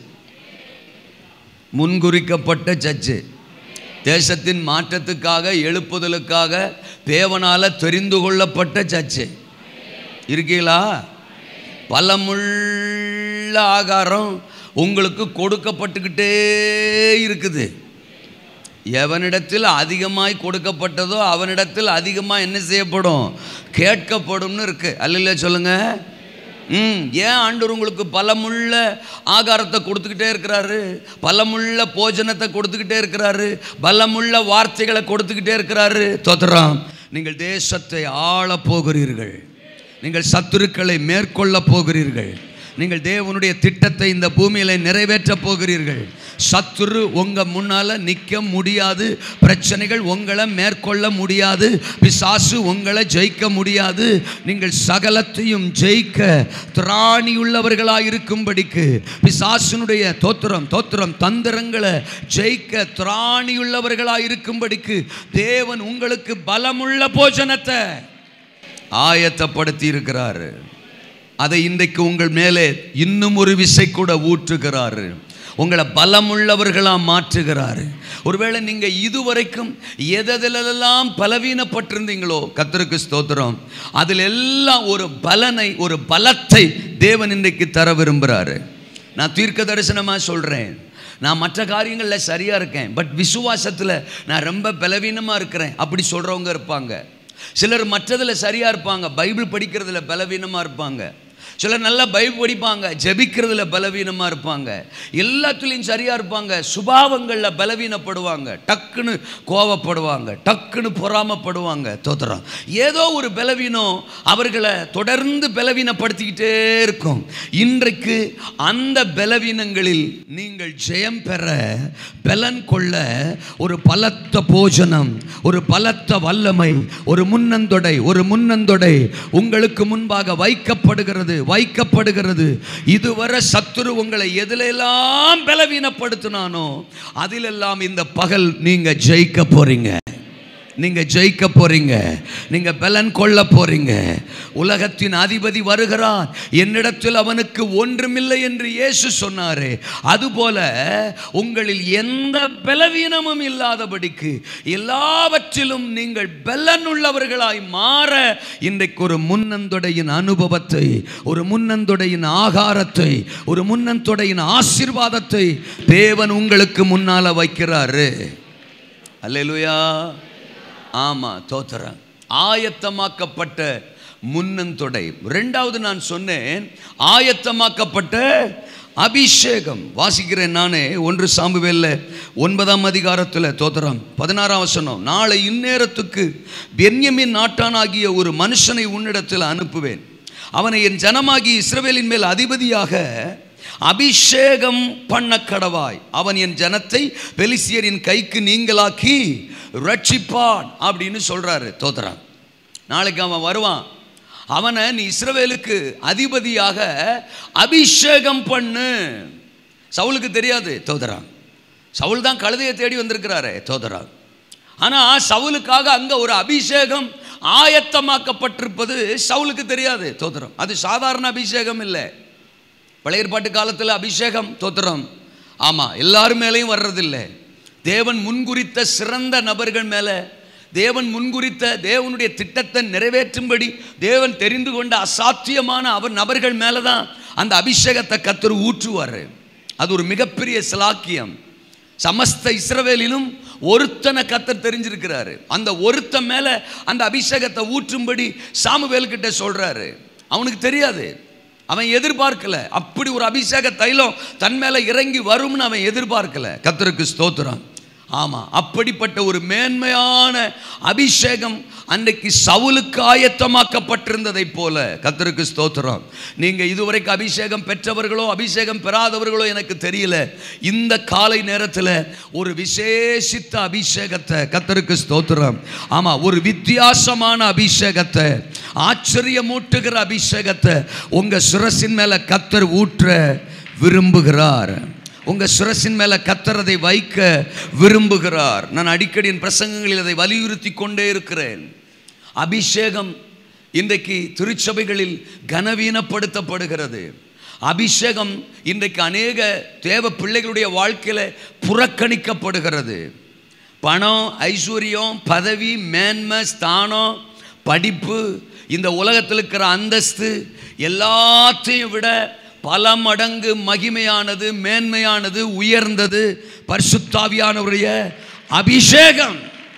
முன்குறிக்கப்பட்ட சர்ச்சு தேசத்தின் மாற்றத்துக்காக எழுப்புதலுக்காக தேவனால தெரிந்து கொள்ளப்பட்ட சர்ச்சு இருக்கீங்களா பலமுள்ள ஆகாரம் உங்களுக்கு கொடுக்கப்பட்டுக்கிட்டே இருக்குது எவனிடத்தில் அதிகமாய் கொடுக்கப்பட்டதோ அவனிடத்தில் அதிகமாக என்ன செய்யப்படும் கேட்கப்படும்னு இருக்கு அல்ல சொல்லுங்க ம் ஏன் ஆண்டவர் உங்களுக்கு பலமுள்ள ஆகாரத்தை கொடுத்துக்கிட்டே இருக்கிறாரு பலமுள்ள போஜனத்தை கொடுத்துக்கிட்டே இருக்கிறாரு பலமுள்ள வார்த்தைகளை கொடுத்துக்கிட்டே இருக்கிறாரு தோத்துறாம் நீங்கள் தேசத்தை ஆளப் போகிறீர்கள் நீங்கள் சத்துருக்களை மேற்கொள்ள போகிறீர்கள் நீங்கள் தேவனுடைய திட்டத்தை இந்த பூமியில நிறைவேற்ற போகிறீர்கள் சத்துரு உங்க முன்னால நிற்க முடியாது பிரச்சனைகள் உங்களை மேற்கொள்ள முடியாது பிசாசு உங்களை ஜெயிக்க முடியாது நீங்கள் சகலத்தையும் ஜெயிக்க திராணியுள்ளவர்களாய் இருக்கும்படிக்கு பிசாசுனுடைய தோத்திரம் தோத்திரம் தந்திரங்களை ஜெயிக்க திராணியுள்ளவர்களாய் இருக்கும்படிக்கு தேவன் உங்களுக்கு பலமுள்ள போஜனத்தை ஆயத்தப்படுத்தி இருக்கிறாரு அதை இன்றைக்கு உங்கள் மேலே இன்னும் ஒரு விசை கூட ஊற்றுகிறாரு உங்களை பலமுள்ளவர்களாக மாற்றுகிறாரு ஒருவேளை நீங்கள் இதுவரைக்கும் எதெல்லாம் பலவீனப்பட்டிருந்தீங்களோ கத்தருக்கு ஸ்தோத்திரம் அதில் எல்லாம் ஒரு பலனை ஒரு பலத்தை தேவன் இன்றைக்கு தர விரும்புகிறாரு நான் தீர்க்க தரிசனமாக சொல்கிறேன் நான் மற்ற காரியங்களில் சரியாக இருக்கேன் பட் விசுவாசத்தில் நான் ரொம்ப பலவீனமாக இருக்கிறேன் அப்படி சொல்கிறவங்க இருப்பாங்க சிலர் மற்றதில் சரியாக இருப்பாங்க பைபிள் படிக்கிறதுல பலவீனமாக இருப்பாங்க சிலர் நல்லா பைபிள் படிப்பாங்க ஜெபிக்கிறதுல பலவீனமாக இருப்பாங்க எல்லாத்துலேயும் சரியாக இருப்பாங்க சுபாவங்களில் பலவீனப்படுவாங்க டக்குன்னு கோவப்படுவாங்க டக்குன்னு பொறாமப்படுவாங்க தோத்துறோம் ஏதோ ஒரு பலவீனம் அவர்களை தொடர்ந்து பலவீனப்படுத்திக்கிட்டே இருக்கும் இன்றைக்கு அந்த பலவீனங்களில் நீங்கள் ஜெயம் பெற பலன் கொள்ள ஒரு பலத்த போஜனம் ஒரு பலத்த வல்லமை ஒரு முன்னந்தொடை ஒரு முன்னந்தொடை உங்களுக்கு முன்பாக வைக்கப்படுகிறது வைக்கப்படுகிறது இதுவரை சத்துரு உங்களை எதிலெல்லாம் பலவீனப்படுத்தினானோ அதிலெல்லாம் இந்த பகல் நீங்க ஜெயிக்க போறீங்க நீங்க ஜெயிக்க போறீங்க நீங்க பலன் கொள்ள போறீங்க உலகத்தின் அதிபதி வருகிறான் என்னிடத்தில் அவனுக்கு ஒன்றுமில்லை என்று இயேசு சொன்னாரே அதுபோல உங்களில் எந்த பலவீனமும் இல்லாதபடிக்கு எல்லாவற்றிலும் நீங்கள் பலன் உள்ளவர்களாய் மாற இன்றைக்கு ஒரு முன்னந்தொடையின் அனுபவத்தை ஒரு முன்னந்தொடையின் ஆகாரத்தை ஒரு முன்னந்தொடையின் ஆசீர்வாதத்தை தேவன் உங்களுக்கு முன்னால வைக்கிறாரு அல்லேலூயா ஆமா தோத்துறேன் ஆயத்தமாக்கப்பட்ட முன்னந்தொடை ரெண்டாவது நான் சொன்னேன் ஆயத்தமாக்கப்பட்ட அபிஷேகம் வாசிக்கிறேன் நானே ஒன்று சாம்புவேல்ல ஒன்பதாம் அதிகாரத்தில் தோத்திரம் பதினாறாம் வசனம் நாளை இந்நேரத்துக்கு பென்யமின் நாட்டானாகிய ஒரு மனுஷனை உன்னிடத்தில் அனுப்புவேன் அவனை என் ஜனமாகி இஸ்ரவேலின் மேல் அதிபதியாக அபிஷேகம் பண்ண கடவாய் அவன் என் ஜனத்தை பெலிசியரின் கைக்கு நீங்களாக்கி ரட்சிப்பான் அப்படின்னு சொல்றாரு தோத்துறான் நாளைக்கு அவன் வருவான் அவனை நீ இஸ்ரவேலுக்கு அதிபதியாக அபிஷேகம் பண்ணு சவுலுக்கு தெரியாது தோதரான் சவுல் தான் கழுதையை தேடி வந்திருக்கிறாரே தோதரான் ஆனால் சவுலுக்காக அங்கே ஒரு அபிஷேகம் ஆயத்தமாக்கப்பட்டிருப்பது சவுலுக்கு தெரியாது தோத்திரம் அது சாதாரண அபிஷேகம் இல்லை பழைய ஏற்பாட்டு காலத்தில் அபிஷேகம் தோத்திரம் ஆமாம் எல்லாரும் மேலேயும் வர்றதில்லை தேவன் முன்குறித்த சிறந்த நபர்கள் மேலே தேவன் முன்குறித்த தேவனுடைய திட்டத்தை நிறைவேற்றும்படி தேவன் தெரிந்து கொண்ட அசாத்தியமான அவர் நபர்கள் மேலே தான் அந்த அபிஷேகத்தை கத்தர் ஊற்றுவார் அது ஒரு மிகப்பெரிய சிலாக்கியம் சமஸ்த இஸ்ரவேலிலும் ஒருத்தனை கத்தர் தெரிஞ்சிருக்கிறாரு அந்த ஒருத்தன் மேலே அந்த அபிஷேகத்தை ஊற்றும்படி சாமுவேல்கிட்ட சொல்கிறாரு அவனுக்கு தெரியாது அவன் எதிர்பார்க்கல அப்படி ஒரு அபிஷேக தைலம் தன் மேலே இறங்கி வரும்னு அவன் எதிர்பார்க்கல கத்தருக்கு ஸ்தோத்திரம் ஆமாம் அப்படிப்பட்ட ஒரு மேன்மையான அபிஷேகம் அன்றைக்கு சவுலுக்கு ஆயத்தமாக்கப்பட்டிருந்ததைப் போல கத்தருக்கு ஸ்தோத்திரம் நீங்கள் இதுவரைக்கும் அபிஷேகம் பெற்றவர்களோ அபிஷேகம் பெறாதவர்களோ எனக்கு தெரியல இந்த காலை நேரத்தில் ஒரு விசேஷித்த அபிஷேகத்தை கத்தருக்கு ஸ்தோத்திரம் ஆமாம் ஒரு வித்தியாசமான அபிஷேகத்தை ஆச்சரியமூட்டுகிற அபிஷேகத்தை உங்கள் சுரசின் மேலே கத்தர் ஊற்ற விரும்புகிறார் உங்க சுரசின் மேல கத்தரதை வைக்க விரும்புகிறார் நான் அடிக்கடி என் பிரசங்கங்களில் அதை வலியுறுத்தி கொண்டே இருக்கிறேன் அபிஷேகம் இன்றைக்கு திருச்சபைகளில் கனவீனப்படுத்தப்படுகிறது அபிஷேகம் இன்றைக்கு அநேக தேவ பிள்ளைகளுடைய வாழ்க்கையில் புறக்கணிக்கப்படுகிறது பணம் ஐஸ்வர்யம் பதவி மேன்மை ஸ்தானம் படிப்பு இந்த உலகத்தில் இருக்கிற அந்தஸ்து எல்லாத்தையும் விட பல மடங்கு மகிமையானது மேன்மையானது உயர்ந்தது பரிசுத்தாவியானவருடைய அபிஷேகம்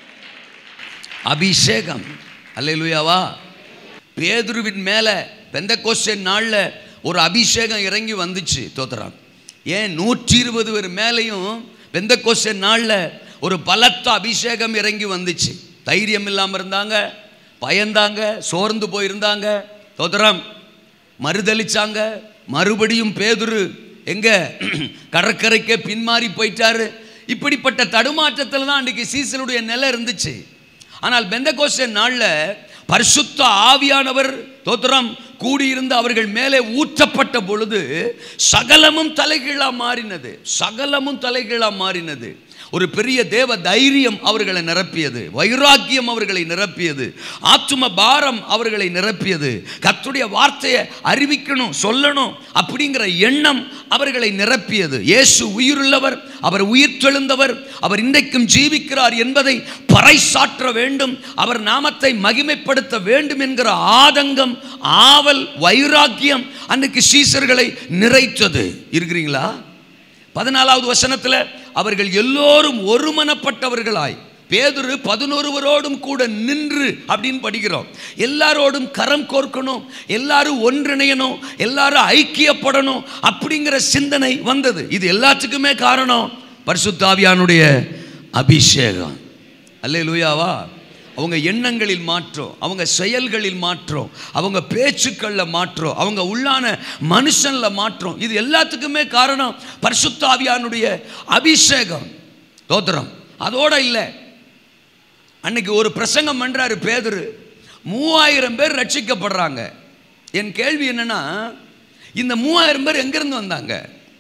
அபிஷேகம் அல்லேலூயாவா பேதுருவின் மேலே பெந்தகோஸ்தேன் நாளில் ஒரு அபிஷேகம் இறங்கி வந்துச்சு தோத்துறான் ஏன் நூற்றி இருபது பேர் மேலேயும் பெந்தகோஸ்தேன் நாளில் ஒரு பலத்த அபிஷேகம் இறங்கி வந்துச்சு தைரியம் இல்லாமல் இருந்தாங்க பயந்தாங்க சோர்ந்து போயிருந்தாங்க தோத்துறாம் மறுதளிச்சாங்க மறுபடியும் பேதுரு எங்க கடற்கரைக்கே பின்மாறி போயிட்டாரு இப்படிப்பட்ட தடுமாற்றத்தில் தான் அன்றைக்கி சீசருடைய நிலை இருந்துச்சு ஆனால் பெந்தகோஸ்தே நாளில் பரிசுத்த ஆவியானவர் தோத்திரம் கூடியிருந்து அவர்கள் மேலே ஊற்றப்பட்ட பொழுது சகலமும் தலைகீழா மாறினது சகலமும் தலைகீழா மாறினது ஒரு பெரிய தேவ தைரியம் அவர்களை நிரப்பியது வைராக்கியம் அவர்களை நிரப்பியது ஆத்தும பாரம் அவர்களை நிரப்பியது கர்த்தருடைய வார்த்தையை அறிவிக்கணும் சொல்லணும் அப்படிங்கிற எண்ணம் அவர்களை நிரப்பியது இயேசு உயிருள்ளவர் அவர் உயிர்த்தெழுந்தவர் அவர் இன்றைக்கும் ஜீவிக்கிறார் என்பதை பறைசாற்ற வேண்டும் அவர் நாமத்தை மகிமைப்படுத்த வேண்டும் என்கிற ஆதங்கம் ஆவல் வைராக்கியம் அன்னைக்கு சீசர்களை நிறைத்தது இருக்கிறீங்களா பதினாலாவது வசனத்தில் அவர்கள் எல்லோரும் ஒருமனப்பட்டவர்களாய் பேதுரு பதினொருவரோடும் கூட நின்று அப்படின்னு படிக்கிறோம் எல்லாரோடும் கரம் கோர்க்கணும் எல்லாரும் ஒன்றிணையணும் எல்லாரும் ஐக்கியப்படணும் அப்படிங்கிற சிந்தனை வந்தது இது எல்லாத்துக்குமே காரணம் பரிசுத்தாவியானுடைய அபிஷேகம் அல்லே லூயாவா அவங்க எண்ணங்களில் மாற்றம் அவங்க செயல்களில் மாற்றம் அவங்க பேச்சுக்களில் மாற்றம் அவங்க உள்ளான மனுஷனில் மாற்றம் இது எல்லாத்துக்குமே காரணம் பரிசுத்தாவியானுடைய அபிஷேகம் தோத்திரம் அதோட இல்லை அன்னைக்கு ஒரு பிரசங்கம் பண்றாரு பேதுரு மூவாயிரம் பேர் ரட்சிக்கப்படுறாங்க என் கேள்வி என்னன்னா இந்த மூவாயிரம் பேர் எங்கிருந்து வந்தாங்க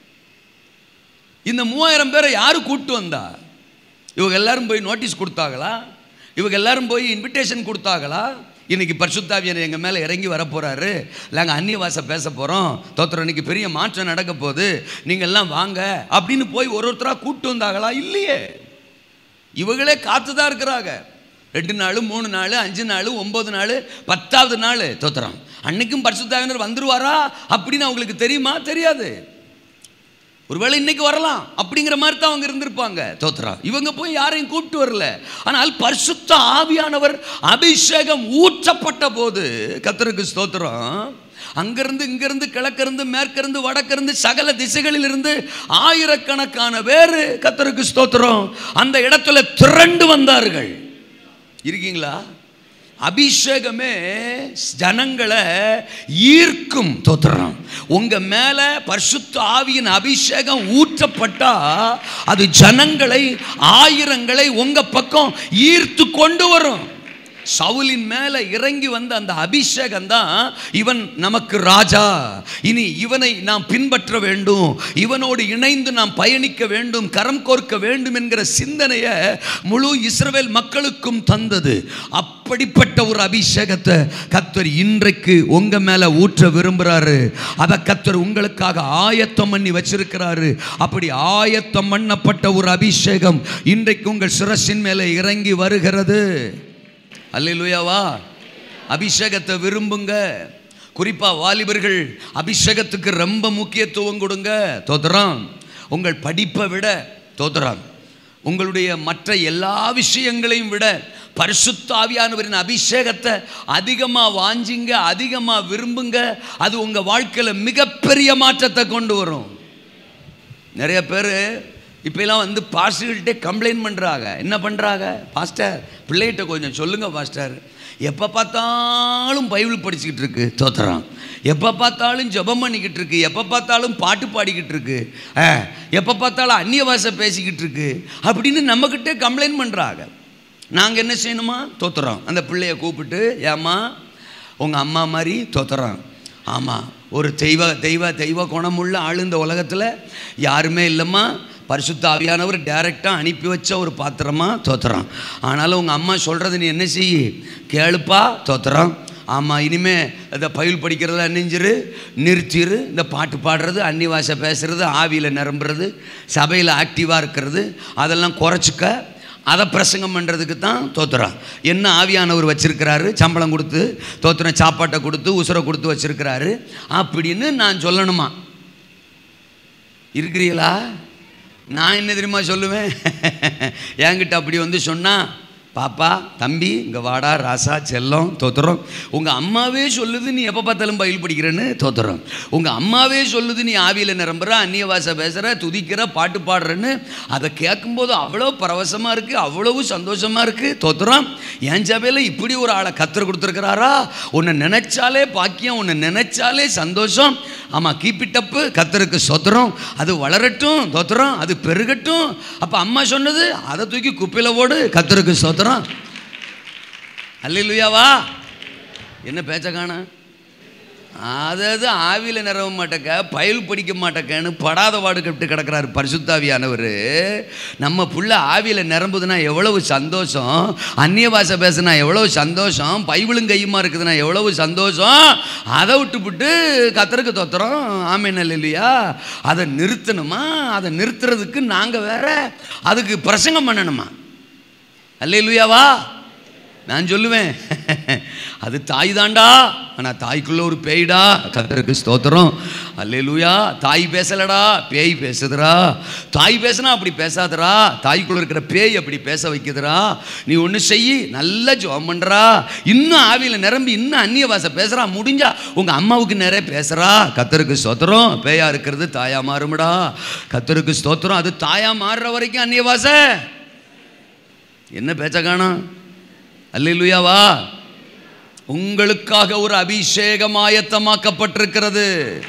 இந்த மூவாயிரம் பேரை யாரு கூட்டு வந்தா இவங்க எல்லாரும் போய் நோட்டீஸ் கொடுத்தாங்களா இவங்க எல்லாரும் போய் இன்விடேஷன் கொடுத்தாங்களா இன்னைக்கு பரிசுத்தாவியர் எங்கள் மேலே இறங்கி வரப்போகிறாரு நாங்கள் அந்நிய வாசை பேச போகிறோம் தோத்திரம் இன்னைக்கு பெரிய மாற்றம் நடக்க போகுது நீங்கள் எல்லாம் வாங்க அப்படின்னு போய் ஒரு ஒருத்தராக கூட்டு வந்தாங்களா இல்லையே இவங்களே காத்து தான் இருக்கிறாங்க ரெண்டு நாள் மூணு நாள் அஞ்சு நாள் ஒம்பது நாள் பத்தாவது நாள் தோத்திரம் அன்னைக்கும் பரிசுத்தாவினர் வந்துருவாரா அப்படின்னு அவங்களுக்கு தெரியுமா தெரியாது ஒருவேளை இன்னைக்கு வரலாம் அப்படிங்கிற மாதிரி தான் அவங்க இருந்திருப்பாங்க தோத்திரம் இவங்க போய் யாரையும் கூப்பிட்டு வரல ஆனால் பரிசுத்த ஆவியானவர் அபிஷேகம் ஊற்றப்பட்ட போது கத்தருக்கு ஸ்தோத்திரம் அங்கிருந்து இங்கிருந்து கிழக்கிருந்து மேற்கிருந்து வடக்கிருந்து சகல திசைகளில் இருந்து ஆயிரக்கணக்கான பேர் கத்தருக்கு ஸ்தோத்திரம் அந்த இடத்துல திரண்டு வந்தார்கள் இருக்கீங்களா அபிஷேகமே ஜனங்களை ஈர்க்கும் தோத்திரம் உங்க மேல பரிசுத்த ஆவியின் அபிஷேகம் ஊற்றப்பட்டா அது ஜனங்களை ஆயிரங்களை உங்க பக்கம் ஈர்த்து கொண்டு வரும் சவுலின் மேல இறங்கி வந்த அந்த அபிஷேகம் தான் இவன் நமக்கு ராஜா இனி இவனை நாம் பின்பற்ற வேண்டும் இவனோடு இணைந்து நாம் பயணிக்க வேண்டும் கரம் கோர்க்க வேண்டும் என்கிற சிந்தனையை முழு இஸ்ரவேல் மக்களுக்கும் தந்தது அப்படிப்பட்ட ஒரு அபிஷேகத்தை கத்தர் இன்றைக்கு உங்க மேல ஊற்ற விரும்புறாரு அதை கத்தர் உங்களுக்காக ஆயத்தம் பண்ணி வச்சிருக்கிறாரு அப்படி ஆயத்தம் பண்ணப்பட்ட ஒரு அபிஷேகம் இன்றைக்கு உங்கள் சிரசின் மேலே இறங்கி வருகிறது அல்லேலூயாவா அபிஷேகத்தை விரும்புங்க குறிப்பா வாலிபர்கள் அபிஷேகத்துக்கு ரொம்ப முக்கியத்துவம் கொடுங்க தோதரம் உங்கள் படிப்பை விட தோதரம் உங்களுடைய மற்ற எல்லா விஷயங்களையும் விட பரிசுத்தாவியானவரின் அபிஷேகத்தை அதிகமாக வாஞ்சிங்க அதிகமாக விரும்புங்க அது உங்கள் வாழ்க்கையில் மிகப்பெரிய மாற்றத்தை கொண்டு வரும் நிறைய பேர் இப்போலாம் வந்து பாஸ்டர்கிட்டே கம்ப்ளைண்ட் பண்ணுறாங்க என்ன பண்ணுறாங்க பாஸ்டர் பிள்ளைகிட்ட கொஞ்சம் சொல்லுங்கள் பாஸ்டர் எப்போ பார்த்தாலும் பைபிள் படிச்சுக்கிட்டு இருக்கு தோத்துறான் எப்போ பார்த்தாலும் ஜெபம் பண்ணிக்கிட்டு இருக்கு எப்போ பார்த்தாலும் பாட்டு பாடிக்கிட்டு இருக்கு ஆ, எப்போ பார்த்தாலும் அந்நிய பாஷை பேசிக்கிட்டு இருக்கு அப்படின்னு நம்மக்கிட்டே கம்ப்ளைண்ட் பண்ணுறாங்க நாங்கள் என்ன செய்யணுமா தோத்துறோம் அந்த பிள்ளைய கூப்பிட்டு ஏம்மா உங்கள் அம்மா மாதிரி தோத்துறோம் ஆமாம் ஒரு தெய்வ தெய்வ தெய்வ குணமுள்ள ஆள் இந்த உலகத்தில் யாருமே இல்லைம்மா பரிசுத்த ஆவியானவர் டைரெக்டாக அனுப்பி வச்ச ஒரு பாத்திரமா தோத்துறோம் ஆனாலும் உங்கள் அம்மா சொல்கிறது நீ என்ன செய்ய கேளுப்பா தோத்துறோம் ஆமாம் இனிமே இந்த பயில் படிக்கிறத நெஞ்சிரு நிறுத்திரு இந்த பாட்டு பாடுறது அன்னி வாசை பேசுறது ஆவியில் நிரம்புறது சபையில் ஆக்டிவாக இருக்கிறது அதெல்லாம் குறைச்சிக்க அதை பிரசங்கம் பண்ணுறதுக்கு தான் தோத்துறோம் என்ன ஆவியானவர் வச்சிருக்கிறாரு சம்பளம் கொடுத்து தோத்துறோம் சாப்பாட்டை கொடுத்து உசுரை கொடுத்து வச்சிருக்கிறாரு அப்படின்னு நான் சொல்லணுமா இருக்கிறீங்களா நான் என்ன தெரியுமா சொல்லுவேன் என்கிட்ட அப்படி வந்து சொன்னால் பாப்பா தம்பி இங்கே வாடா ராசா செல்லம் தோத்துறோம் உங்கள் அம்மாவே சொல்லுது நீ எப்போ பார்த்தாலும் பயில் படிக்கிறேன்னு தோத்துறோம் உங்கள் அம்மாவே சொல்லுது நீ ஆவியில் நிரம்புற அந்நிய பாஷை பேசுகிற துதிக்கிற பாட்டு பாடுறேன்னு அதை கேட்கும்போது அவ்வளோ பரவசமாக இருக்குது அவ்வளவு சந்தோஷமாக இருக்குது தோத்துறோம் என் சபையில் இப்படி ஒரு ஆளை கத்தர் கொடுத்துருக்கிறாரா உன்னை நினைச்சாலே பாக்கியம் உன்னை நினைச்சாலே சந்தோஷம் ஆமாம் கீப்பிட்டப்பு கத்தருக்கு சொத்துறோம் அது வளரட்டும் தோத்துறோம் அது பெருகட்டும் அப்போ அம்மா சொன்னது அதை தூக்கி குப்பையில் ஓடு கத்தருக்கு சொத்துறோம் அல்லையா என்ன பேச்ச காண அதாவது ஆவியில் நிறவ மாட்டக்க பயல் படிக்க மாட்டக்கன்னு படாத பாடு கட்டு கிடக்கிறாரு பரிசுத்தாவியானவர் நம்ம புள்ள ஆவியில் நிரம்புதுன்னா எவ்வளவு சந்தோஷம் அந்நிய பாஷை பேசுனா எவ்வளவு சந்தோஷம் பைபிளும் கையுமா இருக்குதுன்னா எவ்வளவு சந்தோஷம் அதை விட்டுப்புட்டு கத்தருக்கு தொத்துறோம் ஆமீன் இல்லையா அதை நிறுத்தணுமா அதை நிறுத்துறதுக்கு நாங்கள் வேற அதுக்கு பிரசங்கம் பண்ணணுமா அல்லையிலுயாவா நான் சொல்லுவேன் அது தாய் தாண்டா ஆனால் தாய்க்குள்ள ஒரு பேய்டா கத்தருக்கு ஸ்தோத்திரம் அல்லேலூயா தாய் பேசலடா பேய் பேசுதுடா தாய் பேசுனா அப்படி பேசாதடா தாய்க்குள்ள இருக்கிற பேய் அப்படி பேச வைக்குதுடா நீ ஒன்று செய் நல்ல ஜோம் பண்ணுறா இன்னும் ஆவியில் நிரம்பி இன்னும் அந்நிய பாஷை பேசுகிறா முடிஞ்சா உங்கள் அம்மாவுக்கு நிறைய பேசுகிறா கத்தருக்கு ஸ்தோத்திரம் பேயா இருக்கிறது தாயா மாறும்டா கத்தருக்கு ஸ்தோத்திரம் அது தாயா மாறுற வரைக்கும் அந்நிய பாஷை என்ன பேச்ச காணோம் அல்லேலூயாவா உங்களுக்காக ஒரு அபிஷேகம் ஆயத்தமாக்கப்பட்டிருக்கிறது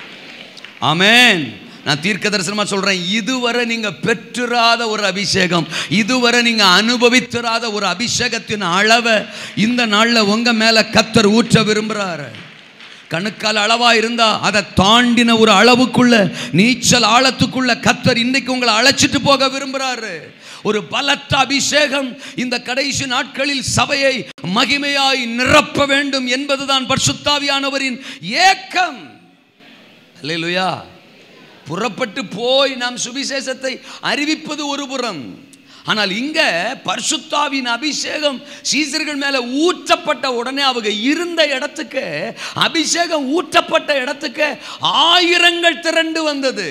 ஆமென் நான் தீர்க்க தரிசனமா சொல்றேன் இதுவரை நீங்க பெற்றுறாத ஒரு அபிஷேகம் இதுவரை நீங்க அனுபவித்திராத ஒரு அபிஷேகத்தின் அளவை இந்த நாள்ல உங்க மேல கத்தர் ஊற்ற விரும்புறாரு கணுக்கால் அளவா இருந்தா அதை தாண்டின ஒரு அளவுக்குள்ள நீச்சல் ஆழத்துக்குள்ள கத்தர் இன்னைக்கு உங்களை அழைச்சிட்டு போக விரும்புறாரு ஒரு பலத்த அபிஷேகம் இந்த கடைசி நாட்களில் சபையை மகிமையாய் நிரப்ப வேண்டும் என்பதுதான் பர்சுத்தாவியானவரின் ஏக்கம் அல்லேலூயா புறப்பட்டு போய் நாம் சுவிசேஷத்தை அறிவிப்பது ஒரு புறம் ஆனால் இங்க பரிசுத்தாவின் அபிஷேகம் சீசர்கள் மேல ஊற்றப்பட்ட உடனே அவங்க இருந்த இடத்துக்கு அபிஷேகம் ஊற்றப்பட்ட இடத்துக்கு ஆயிரங்கள் திரண்டு வந்தது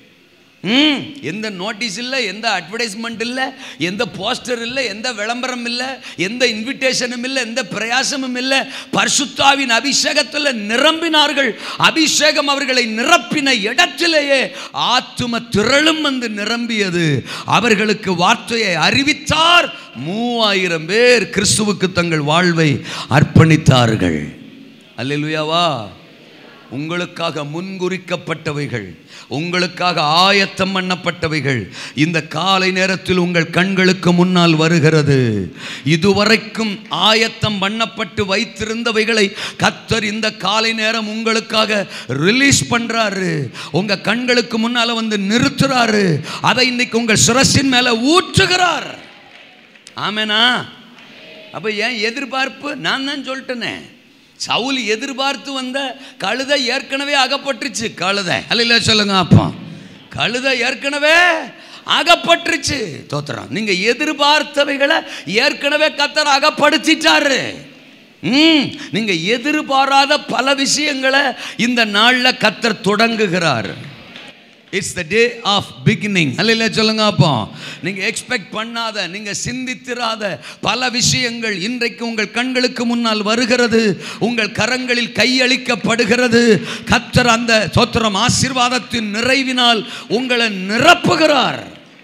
ம் எந்த நோட்டீஸ் இல்லை எந்த அட்வர்டைஸ்மெண்ட் இல்லை எந்த போஸ்டர் இல்லை எந்த விளம்பரம் இல்லை எந்த இன்விடேஷனும் இல்லை எந்த பிரயாசமும் இல்லை பரிசுத்தாவின் அபிஷேகத்தில் நிரம்பினார்கள் அபிஷேகம் அவர்களை நிரப்பின இடத்திலேயே ஆத்தும திரளும் வந்து நிரம்பியது அவர்களுக்கு வார்த்தையை அறிவித்தார் மூவாயிரம் பேர் கிறிஸ்துவுக்கு தங்கள் வாழ்வை அர்ப்பணித்தார்கள் அல்லேலூயாவா உங்களுக்காக முன்குறிக்கப்பட்டவைகள் உங்களுக்காக ஆயத்தம் பண்ணப்பட்டவைகள் இந்த காலை நேரத்தில் உங்கள் கண்களுக்கு முன்னால் வருகிறது இதுவரைக்கும் ஆயத்தம் பண்ணப்பட்டு வைத்திருந்தவைகளை கத்தர் இந்த காலை நேரம் உங்களுக்காக ரிலீஸ் பண்றாரு உங்க கண்களுக்கு முன்னால வந்து நிறுத்துறாரு அதை இன்னைக்கு உங்கள் சிரசின் மேல ஊற்றுகிறார் ஆமேனா அப்ப ஏன் எதிர்பார்ப்பு நான் தான் சொல்லிட்டேனே சவுல் எதிர்பார்த்து வந்த கழுதை ஏற்கனவே அகப்பட்டுருச்சு கழுதை அல்ல சொல்லுங்க அப்போ கழுதை ஏற்கனவே அகப்பட்டுருச்சு தோத்திரம் நீங்க எதிர்பார்த்தவைகளை ஏற்கனவே கத்தர் அகப்படுத்திட்டாரு ம் நீங்க எதிர்பாராத பல விஷயங்களை இந்த நாளில் கத்தர் தொடங்குகிறார் it's the day of beginning அல்ல சொல்லுங்க அப்போ நீங்கள் எக்ஸ்பெக்ட் பண்ணாத நீங்கள் சிந்தித்திராத பல விஷயங்கள் இன்றைக்கு உங்கள் கண்களுக்கு முன்னால் வருகிறது உங்கள் கரங்களில் கையளிக்கப்படுகிறது கத்தர் அந்த சோத்திரம் ஆசீர்வாதத்தின் நிறைவினால் உங்களை நிரப்புகிறார்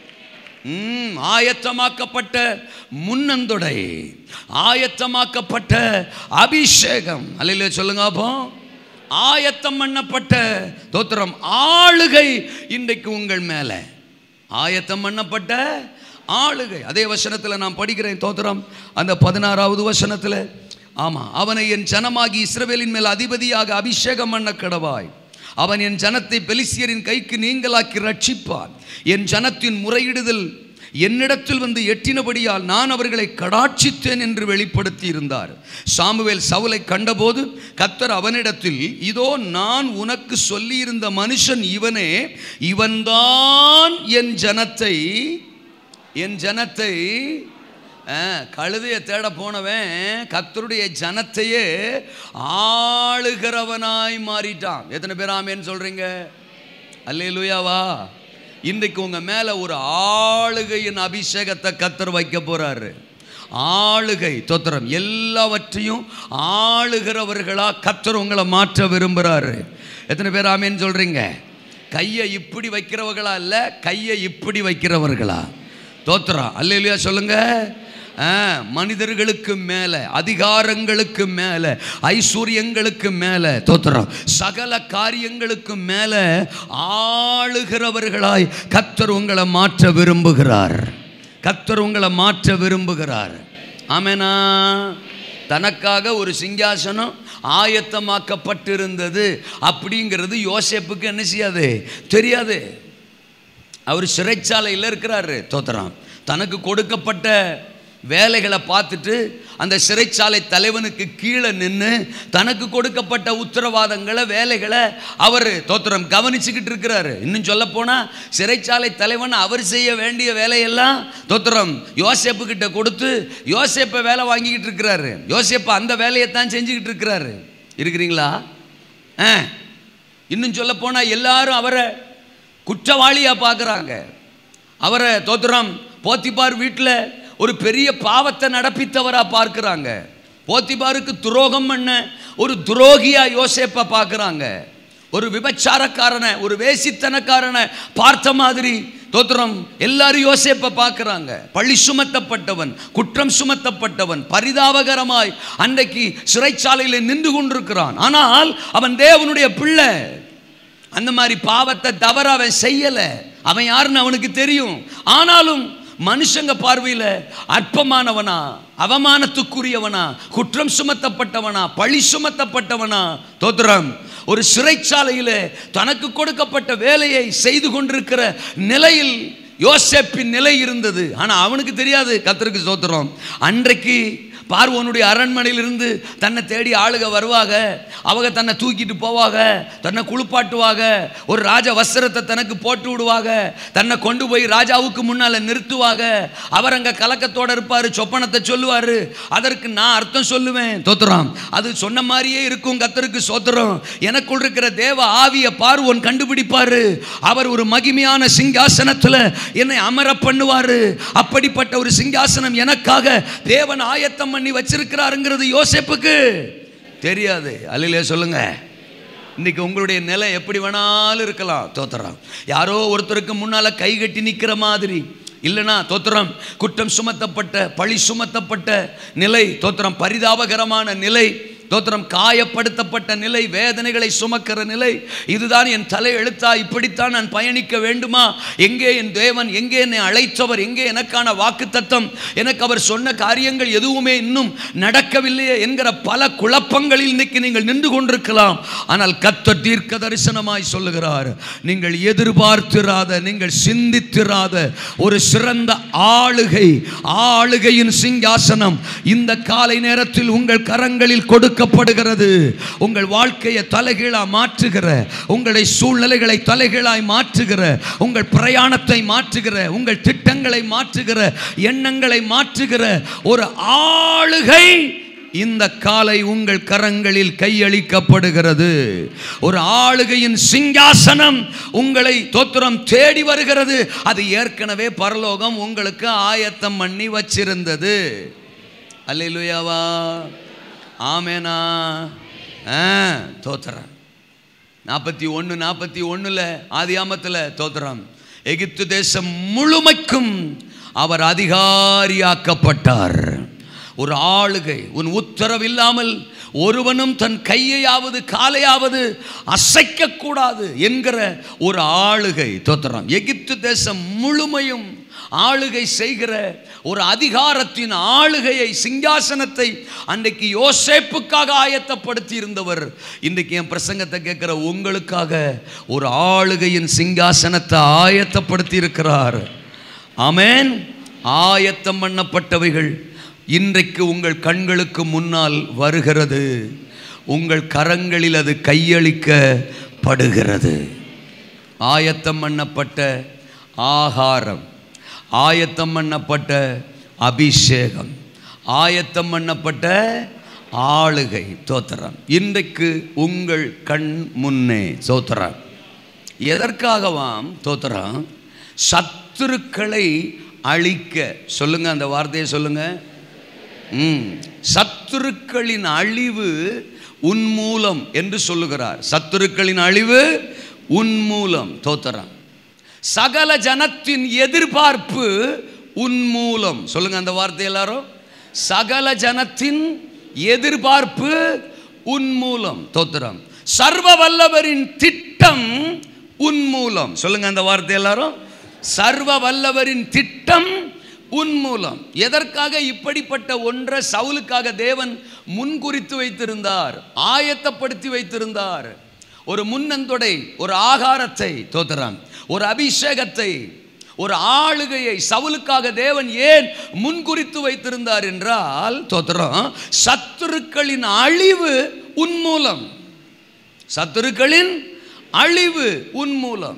ம், ஆயத்தமாக்கப்பட்ட முன்னந்தொடை ஆயத்தமாக்கப்பட்ட அபிஷேகம் அல்ல சொல்லுங்க அப்போ ஆயத்தம் பண்ணப்பட்ட தோத்திரம் ஆளுகை இன்றைக்கு உங்கள் மேலே ஆயத்தம் பண்ணப்பட்ட ஆளுகை அதே வசனத்தில் நான் படிக்கிறேன் தோத்திரம் அந்த பதினாறாவது வசனத்தில் ஆமாம் அவனை என் ஜனமாகி இஸ்ரவேலின் மேல் அதிபதியாக அபிஷேகம் பண்ண கடவாய் அவன் என் ஜனத்தை பெலிசியரின் கைக்கு நீங்களாக்கி ரட்சிப்பான் என் ஜனத்தின் முறையிடுதல் என்னிடத்தில் வந்து எட்டினபடியால் நான் அவர்களை கடாட்சித்தேன் என்று வெளிப்படுத்தி இருந்தார் சாமுவேல் சவுலை கண்டபோது கத்தர் அவனிடத்தில் இதோ நான் உனக்கு சொல்லியிருந்த மனுஷன் இவனே இவன்தான் என் ஜனத்தை என் ஜனத்தை ஆ, கழுதையை தேட போனவன் கத்தருடைய ஜனத்தையே ஆளுகிறவனாய் மாறிட்டான் எத்தனை பேர் ஆமேன்னு சொல்றீங்க அல்லேலூயாவா இன்றைக்கு உங்க மேல ஒரு ஆளுகையின் அபிஷேகத்தை கத்தர் வைக்க போறாரு ஆளுகை தோத்திரம் எல்லாவற்றையும் ஆளுகிறவர்களா கத்தர் உங்களை மாற்ற விரும்புகிறாரு எத்தனை பேர் ஆமேன்னு சொல்றீங்க கையை இப்படி வைக்கிறவர்களா இல்லை கையை இப்படி வைக்கிறவர்களா தோத்திரம் அல்ல இல்லையா சொல்லுங்க ஆ, மனிதர்களுக்கு மேலே அதிகாரங்களுக்கு மேலே ஐஸ்வர்யங்களுக்கு மேலே தோத்திரம் சகல காரியங்களுக்கு மேலே ஆளுகிறவர்களாய் கத்தர் உங்களை மாற்ற விரும்புகிறார் கத்தர் உங்களை மாற்ற விரும்புகிறார் ஆமேனா தனக்காக ஒரு சிங்காசனம் ஆயத்தமாக்கப்பட்டிருந்தது அப்படிங்கிறது யோசேப்புக்கு என்ன செய்யாது தெரியாது அவர் சிறைச்சாலையில் இருக்கிறாரு தோத்திரம் தனக்கு கொடுக்கப்பட்ட வேலைகளை பார்த்துட்டு அந்த சிறைச்சாலை தலைவனுக்கு கீழே நின்று தனக்கு கொடுக்கப்பட்ட உத்தரவாதங்களை வேலைகளை அவர் தோத்திரம் கவனிச்சுக்கிட்டு இருக்கிறாரு இன்னும் சொல்ல போனால் சிறைச்சாலை தலைவன் அவர் செய்ய வேண்டிய வேலையெல்லாம் தோத்திரம் யோசேப்பு கிட்ட கொடுத்து யோசேப்பை வேலை வாங்கிக்கிட்டு இருக்கிறாரு யோசேப்பு அந்த வேலையை தான் செஞ்சுக்கிட்டு இருக்கிறாரு இருக்கிறீங்களா ஆ இன்னும் சொல்ல போனால் எல்லாரும் அவரை குற்றவாளியாக பார்க்குறாங்க அவரை தோத்திரம் போத்திபார் வீட்டில் ஒரு பெரிய பாவத்தை நடப்பித்தவராக பார்க்குறாங்க போத்திபாருக்கு துரோகம் பண்ண ஒரு துரோகியா யோசேப்பை பார்க்குறாங்க ஒரு விபச்சாரக்காரனை ஒரு வேசித்தனக்காரனை பார்த்த மாதிரி தோத்திரம் எல்லாரும் யோசேப்பை பார்க்குறாங்க பழி சுமத்தப்பட்டவன் குற்றம் சுமத்தப்பட்டவன் பரிதாபகரமாய் அன்றைக்கு சிறைச்சாலையில் நின்று கொண்டிருக்கிறான் ஆனால் அவன் தேவனுடைய பிள்ளை அந்த மாதிரி பாவத்தை தவற அவன் செய்யலை அவன் யாருன்னு அவனுக்கு தெரியும் ஆனாலும் மனுஷங்க பார்வையில் அற்பமானவனா அவமானத்துக்குரியவனா குற்றம் சுமத்தப்பட்டவனா பழி சுமத்தப்பட்டவனா தோத்திரம் ஒரு சிறைச்சாலையில் தனக்கு கொடுக்கப்பட்ட வேலையை செய்து கொண்டிருக்கிற நிலையில் யோசேப்பின் நிலை இருந்தது ஆனால் அவனுக்கு தெரியாது கத்தருக்கு சோத்திரம் அன்றைக்கு பார்வோனுடைய அரண்மனையிலிருந்து தன்னை தேடி ஆளுக வருவாங்க அவங்க தன்னை தூக்கிட்டு போவாங்க தன்னை குளிப்பாட்டுவாங்க ஒரு ராஜ வஸ்திரத்தை தனக்கு போட்டு விடுவாங்க தன்னை கொண்டு போய் ராஜாவுக்கு முன்னால் நிறுத்துவாங்க அவர் அங்கே கலக்கத்தோட இருப்பார் சொப்பனத்தை சொல்லுவார் அதற்கு நான் அர்த்தம் சொல்லுவேன் தோத்துறாம் அது சொன்ன மாதிரியே இருக்கும் கத்தருக்கு சோத்திரம் எனக்குள் இருக்கிற தேவ ஆவிய பார்வோன் கண்டுபிடிப்பார் அவர் ஒரு மகிமையான சிங்காசனத்தில் என்னை அமர பண்ணுவார் அப்படிப்பட்ட ஒரு சிங்காசனம் எனக்காக தேவன் ஆயத்தம் பண்ணி வச்சிருக்கிறாருங்கிறது யோசேப்புக்கு தெரியாது அல்லையிலே சொல்லுங்க இன்னைக்கு உங்களுடைய நிலை எப்படி வேணாலும் இருக்கலாம் தோத்திரம் யாரோ ஒருத்தருக்கு முன்னால கை கட்டி நிற்கிற மாதிரி இல்லைனா தோத்திரம் குற்றம் சுமத்தப்பட்ட பழி சுமத்தப்பட்ட நிலை தோத்திரம் பரிதாபகரமான நிலை தோத்திரம் காயப்படுத்தப்பட்ட நிலை வேதனைகளை சுமக்கிற நிலை இதுதான் என் தலை எழுத்தா இப்படித்தான் நான் பயணிக்க வேண்டுமா எங்கே என் தேவன் எங்கே என்னை அழைத்தவர் எங்கே எனக்கான வாக்கு தத்தம் எனக்கு அவர் சொன்ன காரியங்கள் எதுவுமே இன்னும் நடக்கவில்லையே என்கிற பல குழப்பங்களில் இன்னைக்கு நீங்கள் நின்று கொண்டிருக்கலாம் ஆனால் கத்த தீர்க்க தரிசனமாய் சொல்லுகிறார் நீங்கள் எதிர்பார்த்திராத நீங்கள் சிந்தித்திராத ஒரு சிறந்த ஆளுகை ஆளுகையின் சிங்காசனம் இந்த காலை நேரத்தில் உங்கள் கரங்களில் கொடுக்கப்படுகிறது உங்கள் வாழ்க்கையை தலைகீழா மாற்றுகிற உங்களை சூழ்நிலைகளை தலைகீழாய் மாற்றுகிற உங்கள் பிரயாணத்தை மாற்றுகிற உங்கள் திட்டங்களை மாற்றுகிற எண்ணங்களை மாற்றுகிற ஒரு ஆளுகை இந்த காலை உங்கள் கரங்களில் கையளிக்கப்படுகிறது ஒரு ஆளுகையின் சிங்காசனம் உங்களை தோத்திரம் தேடி வருகிறது அது ஏற்கனவே பரலோகம் உங்களுக்கு ஆயத்தம் பண்ணி வச்சிருந்தது அல்லேலூயாவா ஆமேனா ஆ தோத்திரம் நாற்பத்தி ஒன்று நாற்பத்தி ஒன்றில் ஆதியாமத்தில் தோத்திரம் எகிப்து தேசம் முழுமைக்கும் அவர் அதிகாரியாக்கப்பட்டார் ஒரு ஆளுகை உன் உத்தரவில்லாமல் ஒருவனும் தன் கையையாவது காலையாவது அசைக்கக்கூடாது என்கிற ஒரு ஆளுகை தோத்திரம் எகிப்து தேசம் முழுமையும் ஆளுகை செய்கிற ஒரு அதிகாரத்தின் ஆளுகையை சிங்காசனத்தை அன்றைக்கு யோசேப்புக்காக ஆயத்தப்படுத்தி இருந்தவர் இன்றைக்கு என் பிரசங்கத்தை கேட்கிற உங்களுக்காக ஒரு ஆளுகையின் சிங்காசனத்தை ஆயத்தப்படுத்தி இருக்கிறார் ஆமென் ஆயத்தம் பண்ணப்பட்டவைகள் இன்றைக்கு உங்கள் கண்களுக்கு முன்னால் வருகிறது உங்கள் கரங்களில் அது கையளிக்கப்படுகிறது ஆயத்தம் பண்ணப்பட்ட ஆகாரம் ஆயத்தம் பண்ணப்பட்ட அபிஷேகம் ஆயத்தம் பண்ணப்பட்ட ஆளுகை தோத்திரம் இன்றைக்கு உங்கள் கண் முன்னே தோத்திரம் எதற்காகவாம் தோத்திரம் சத்துருக்களை அழிக்க சொல்லுங்க அந்த வார்த்தையை சொல்லுங்க ம். சத்துருக்களின் அழிவு உன்மூலம் என்று சொல்லுகிறார் சத்துருக்களின் அழிவு உன்மூலம் தோத்தரம் சகல ஜனத்தின் எதிர்பார்ப்பு உன்மூலம் சொல்லுங்க அந்த வார்த்தை எல்லாரும் சகல ஜனத்தின் எதிர்பார்ப்பு உன்மூலம் தோத்திரம் சர்வ வல்லவரின் திட்டம் உன்மூலம் சொல்லுங்க அந்த வார்த்தை எல்லாரும் சர்வ வல்லவரின் திட்டம் உன்மூலம் எதற்காக இப்படிப்பட்ட ஒன்றை சவுலுக்காக தேவன் முன்குறித்து வைத்திருந்தார் ஆயத்தப்படுத்தி வைத்திருந்தார் ஒரு முன்னந்தொடை ஒரு ஆகாரத்தை தோத்துறான் ஒரு அபிஷேகத்தை ஒரு ஆளுகையை சவுலுக்காக தேவன் ஏன் முன்குறித்து வைத்திருந்தார் என்றால் தோத்திரம் சத்துருக்களின் அழிவு உன்மூலம் சத்துருக்களின் அழிவு உன்மூலம்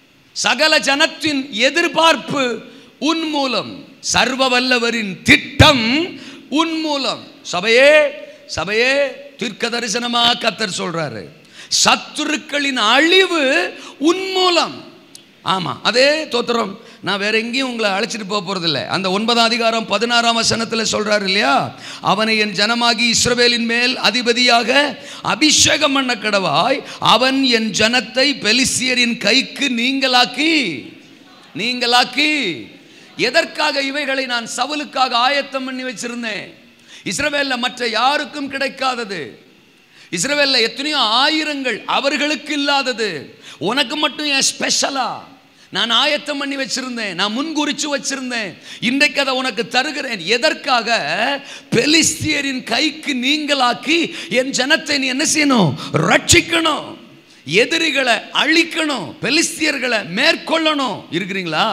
சகல ஜனத்தின் எதிர்பார்ப்பு உன்மூலம் சர்வ வல்லவரின் திட்டம் உன்மூலம் சபையே சபையே தீர்க்க தரிசனமா கத்தர் சொல்றாரு சத்துருக்களின் அழிவு உன்மூலம் ஆமா அதே தோத்திரம் நான் வேற எங்கேயும் உங்களை அழைச்சிட்டு போக போறதில்ல அந்த ஒன்பதாம் அதிகாரம் பதினாறாம் வசனத்தில் சொல்றாரு இல்லையா அவனை என் ஜனமாகி இஸ்ரவேலின் மேல் அதிபதியாக அபிஷேகம் பண்ண கடவாய் அவன் என் ஜனத்தை பெலிசியரின் கைக்கு நீங்களாக்கி நீங்களாக்கி எதற்காக இவைகளை நான் சவுலுக்காக ஆயத்தம் பண்ணி வச்சிருந்தேன் இஸ்ரவேல்ல மற்ற யாருக்கும் கிடைக்காதது இஸ்ரவேல்ல எத்தனையோ ஆயிரங்கள் அவர்களுக்கு இல்லாதது உனக்கு மட்டும் ஏன் ஸ்பெஷலா நான் ஆயத்தம் பண்ணி வச்சிருந்தேன் நான் முன்குறிச்சு வச்சிருந்தேன் இன்றைக்கு அதை உனக்கு தருகிறேன் எதற்காக பெலிஸ்தியரின் கைக்கு நீங்களாக்கி என் ஜனத்தை நீ என்ன செய்யணும் ரட்சிக்கணும் எதிரிகளை அழிக்கணும் பெலிஸ்தியர்களை மேற்கொள்ளணும் இருக்கிறீங்களா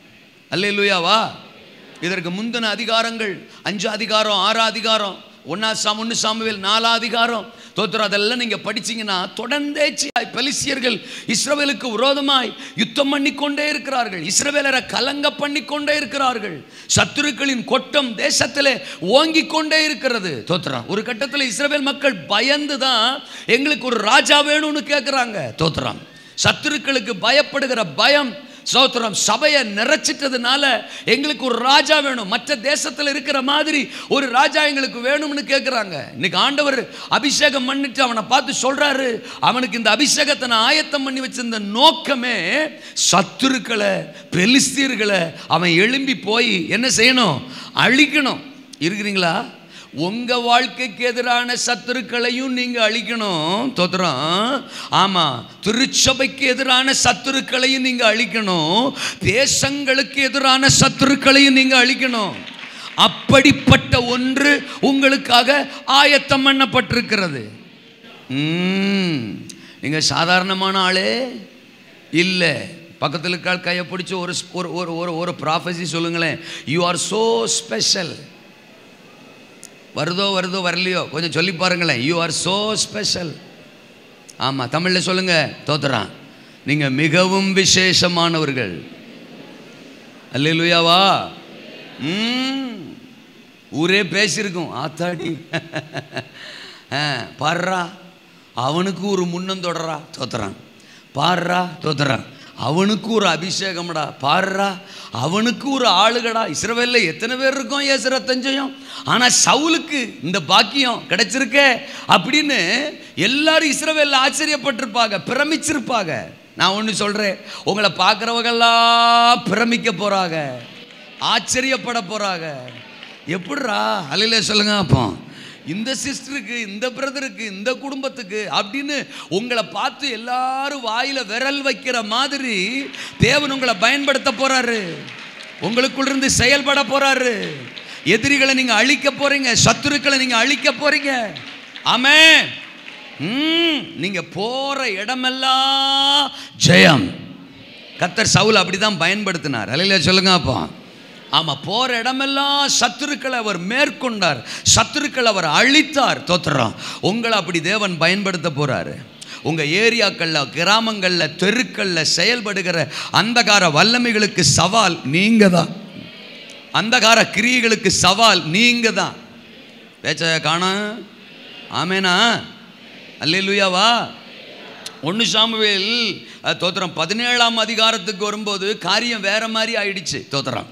அல்லேலூயாவா இதற்கு முந்தின அதிகாரங்கள் அஞ்சு அதிகாரம் ஆறு அதிகாரம் ஒன்னா சாம் ஒன்று சாமுவேல் நாலா அதிகாரம் தோத்திரம் அதெல்லாம் நீங்க படிச்சீங்கன்னா தொடர்ந்தேச்சியாய் பெலிசியர்கள் இஸ்ரவேலுக்கு விரோதமாய் யுத்தம் பண்ணி கொண்டே இருக்கிறார்கள் இஸ்ரவேலரை கலங்க பண்ணி கொண்டே இருக்கிறார்கள் சத்துருக்களின் கொட்டம் தேசத்திலே ஓங்கி கொண்டே இருக்கிறது தோத்திரம் ஒரு கட்டத்தில் இஸ்ரவேல் மக்கள் பயந்து தான் எங்களுக்கு ஒரு ராஜா வேணும்னு கேட்குறாங்க தோத்திரம் சத்துருக்களுக்கு பயப்படுகிற பயம் சோத்திரம் சபையை நிறைச்சிட்டதுனால எங்களுக்கு ஒரு ராஜா வேணும் மற்ற தேசத்தில் இருக்கிற மாதிரி ஒரு ராஜா எங்களுக்கு வேணும்னு கேட்குறாங்க இன்னைக்கு ஆண்டவர் அபிஷேகம் பண்ணிட்டு அவனை பார்த்து சொல்றாரு அவனுக்கு இந்த அபிஷேகத்தை நான் ஆயத்தம் பண்ணி வச்சிருந்த நோக்கமே சத்துருக்களை பெலிஸ்தீர்களை அவன் எழும்பி போய் என்ன செய்யணும் அழிக்கணும் இருக்கிறீங்களா உங்க வாழ்க்கைக்கு எதிரான சத்துருக்களையும் நீங்க அழிக்கணும் தோத்துறோம் ஆமா திருச்சபைக்கு எதிரான சத்துருக்களையும் நீங்க அழிக்கணும் தேசங்களுக்கு எதிரான சத்துருக்களையும் நீங்க அழிக்கணும் அப்படிப்பட்ட ஒன்று உங்களுக்காக ஆயத்தம் பண்ணப்பட்டிருக்கிறது ம், நீங்க சாதாரணமான ஆளே இல்லை பக்கத்தில் இருக்கால் கையை பிடிச்சி ஒரு ஒரு ஒரு ஒரு ஒரு ப்ராஃபஸி சொல்லுங்களேன் யூ ஆர் so ஸ்பெஷல் வருதோ வருதோ வரலையோ கொஞ்சம் சொல்லி பாருங்களேன் யூ ஆர் so ஸ்பெஷல் ஆமாம் தமிழில் சொல்லுங்க தோத்துறான் நீங்கள் மிகவும் விசேஷமானவர்கள் அல்லேலூயாவா ம் ஊரே பேசியிருக்கும் ஆத்தாடி ஆ, பாருடா அவனுக்கு ஒரு முன்னந்தொடரா தோத்துறான் பாருடா தோத்துறான் அவனுக்கு ஒரு அபிஷேகம்டா பாருடா அவனுக்கு ஒரு ஆளுகடா இஸ்ரவேல்ல எத்தனை பேர் இருக்கோம் ஏசு ரத்தஞ்சயம் ஆனால் சவுலுக்கு இந்த பாக்கியம் கிடைச்சிருக்கே அப்படின்னு எல்லாரும் இஸ்ரவேல்ல ஆச்சரியப்பட்டிருப்பாங்க பிரமிச்சிருப்பாங்க நான் ஒன்று சொல்கிறேன் உங்களை பார்க்குறவங்கெல்லாம் பிரமிக்க போகிறாங்க ஆச்சரியப்பட போகிறாங்க எப்படிரா அலையில சொல்லுங்க அப்போ இந்த சிஸ்டருக்கு இந்த பிரதருக்கு இந்த குடும்பத்துக்கு அப்படின்னு உங்களை பார்த்து எல்லாரும் வாயில விரல் வைக்கிற மாதிரி தேவன் உங்களை பயன்படுத்த போறாரு உங்களுக்குள்ள இருந்து செயல்பட போறாரு எதிரிகளை நீங்க அழிக்க போறீங்க சத்துருக்களை நீங்க அழிக்க போறீங்க ஆமே ம் நீங்க போற இடமெல்லாம் ஜெயம் கத்தர் சவுல் அப்படிதான் பயன்படுத்தினார் அலையில சொல்லுங்க அப்போ ஆமா போற இடமெல்லாம் சத்துருக்களை அவர் மேற்கொண்டார் சத்துருக்களை அவர் அழித்தார் தோத்துறோம் உங்களை அப்படி தேவன் பயன்படுத்த போறாரு உங்க ஏரியாக்கள்ல கிராமங்கள்ல தெருக்கள்ல செயல்படுகிற அந்தகார வல்லமைகளுக்கு சவால் நீங்க தான் அந்தகார கிரியைகளுக்கு சவால் நீங்க தான் பேச்ச காண ஆமேனா அல்லேலூயாவா ஒன்று சாமுவேல் அஹ், தோத்திரம் பதினேழாம் அதிகாரத்துக்கு வரும்போது காரியம் வேற மாதிரி ஆயிடுச்சு தோத்திரம்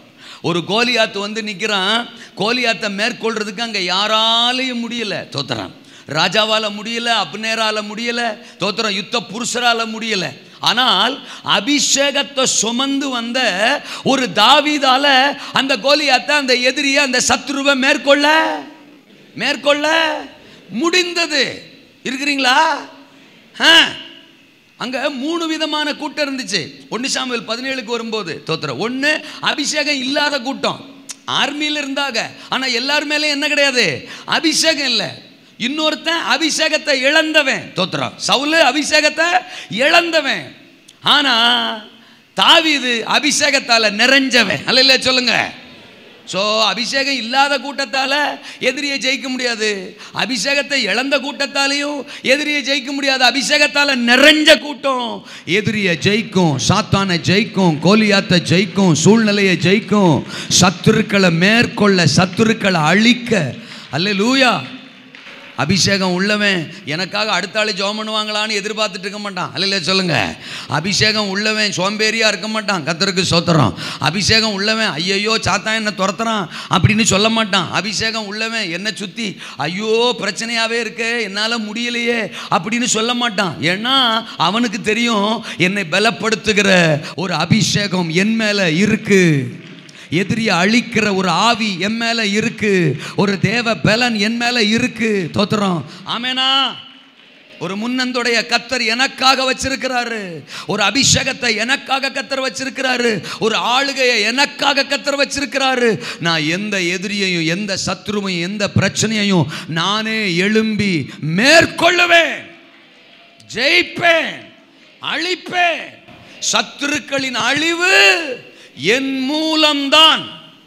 ஒரு கோலியாத்து வந்து நிற்கிறான் கோலியாத்தை மேற்கொள்றதுக்கு அங்கே யாராலையும் முடியல தோத்துறான் ராஜாவால் முடியல அப்னேரால முடியல தோத்துறான் யுத்த புருஷரால முடியல ஆனால் அபிஷேகத்தை சுமந்து வந்த ஒரு தாவீதால அந்த கோலியாத்தை அந்த எதிரியை அந்த சத்ருவை மேற்கொள்ள மேற்கொள்ள முடிந்தது இருக்கிறீங்களா ஆ அங்க மூணு விதமான கூட்டம் இருந்துச்சு ஒன்று சாமுவேல் பதினேழுக்கு வரும்போது தோத்துற ஒன்று அபிஷேகம் இல்லாத கூட்டம் ஆர்மியில் இருந்தாங்க ஆனால் எல்லார் மேலேயும் என்ன கிடையாது அபிஷேகம் இல்லை இன்னொருத்தன் அபிஷேகத்தை இழந்தவன் தோத்துறான் சவுலு அபிஷேகத்தை இழந்தவன் ஆனா தாவீது அபிஷேகத்தால நிறைஞ்சவன் அல்ல சொல்லுங்க ஸோ அபிஷேகம் இல்லாத கூட்டத்தால் எதிரியை ஜெயிக்க முடியாது அபிஷேகத்தை இழந்த கூட்டத்தாலையும் எதிரியை ஜெயிக்க முடியாது அபிஷேகத்தால் நிறைஞ்ச கூட்டம் எதிரியை ஜெயிக்கும் சாத்தானை ஜெயிக்கும் கோலியாத்தை ஜெயிக்கும் சூழ்நிலையை ஜெயிக்கும் சத்துருக்களை மேற்கொள்ள சத்துருக்களை அழிக்க அல்ல லூயா அபிஷேகம் உள்ளவன் எனக்காக அடுத்த ஆள் ஜெபம் பண்ணுவாங்களான்னு எதிர்பார்த்துட்டு இருக்க மாட்டான் அல்ல சொல்லுங்க அபிஷேகம் உள்ளவன் சோம்பேறியா இருக்க மாட்டான் கத்தருக்கு சோத்திரம் அபிஷேகம் உள்ளவன் ஐயையோ சாத்தான் என்ன துரத்துறான் அப்படின்னு சொல்ல மாட்டான் அபிஷேகம் உள்ளவன் என்ன சுத்தி ஐயோ பிரச்சனையாவே இருக்கு என்னால் முடியலையே அப்படின்னு சொல்ல மாட்டான் ஏன்னா அவனுக்கு தெரியும் என்னை பலப்படுத்துகிற ஒரு அபிஷேகம் என் மேல இருக்கு எதிரியை அழிக்கிற ஒரு ஆவி என் மேல இருக்கு ஒரு தேவ பலன் என் மேல இருக்கு தோத்துறோம் ஆமேனா ஒரு முன்னந்துடைய கத்தர் எனக்காக வச்சிருக்கிறாரு ஒரு அபிஷேகத்தை எனக்காக கத்தர் வச்சிருக்கிறாரு ஒரு ஆளுகையை எனக்காக கத்தர் வச்சிருக்கிறாரு நான் எந்த எதிரியையும் எந்த சத்ருவையும் எந்த பிரச்சனையையும் நானே எழும்பி மேற்கொள்ளுவேன் ஜெயிப்பேன் அழிப்பேன் சத்துருக்களின் அழிவு என் மூலம்தான்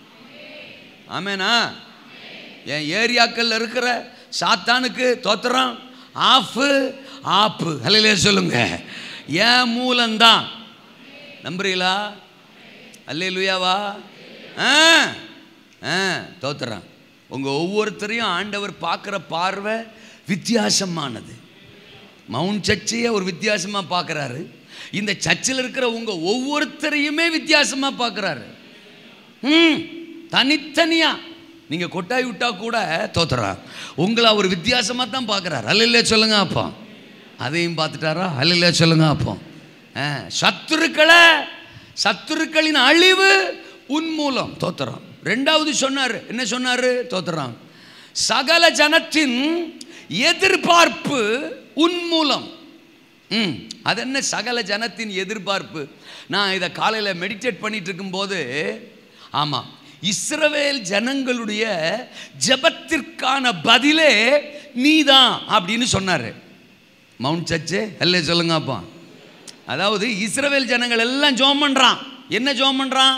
ஆமேனா என் ஏரியாக்கள் இருக்கிற சாத்தானுக்கு தோத்துறான் ஆஃபு ஆப்பு அல்லையிலே சொல்லுங்க என் மூலம்தான் நம்புறீங்களா அல்லே லுயாவா ஆ ஆ தோத்துறான் உங்கள் ஒவ்வொருத்தரையும் ஆண்டவர் பார்க்குற பார்வை வித்தியாசமானது மவுண்ட் சர்ச்சையே ஒரு வித்தியாசமாக பார்க்குறாரு இந்த சர்ச்சில் இருக்கிற உங்க ஒவ்வொருத்தரையுமே வித்தியாசமா பார்க்குறாரு ம் தனித்தனியா நீங்க கொட்டாய் விட்டா கூட தோத்துறா உங்களை அவர் வித்தியாசமா தான் பார்க்குறாரு அல்ல சொல்லுங்க அப்போ அதையும் பார்த்துட்டாரா அல்ல சொல்லுங்க அப்போ ஆ, சத்துருக்களை சத்துருக்களின் அழிவு உன்மூலம் தோத்துறான் ரெண்டாவது சொன்னார் என்ன சொன்னாரு தோத்துறான் சகல ஜனத்தின் எதிர்பார்ப்பு உன்மூலம் ம் அது என்ன சகல ஜனத்தின் எதிர்பார்ப்பு நான் இதை காலையில் மெடிடேட் பண்ணிட்டு இருக்கும்போது ஆமாம் இஸ்ரவேல் ஜனங்களுடைய ஜெபத்திற்கான பதிலே நீதான் அப்படின்னு சொன்னார் மவுண்ட் சர்ச்சு அல்ல சொல்லுங்க அப்பா அதாவது இஸ்ரவேல் ஜனங்கள் எல்லாம் ஜோம் பண்றான் என்ன ஜோம் பண்றான்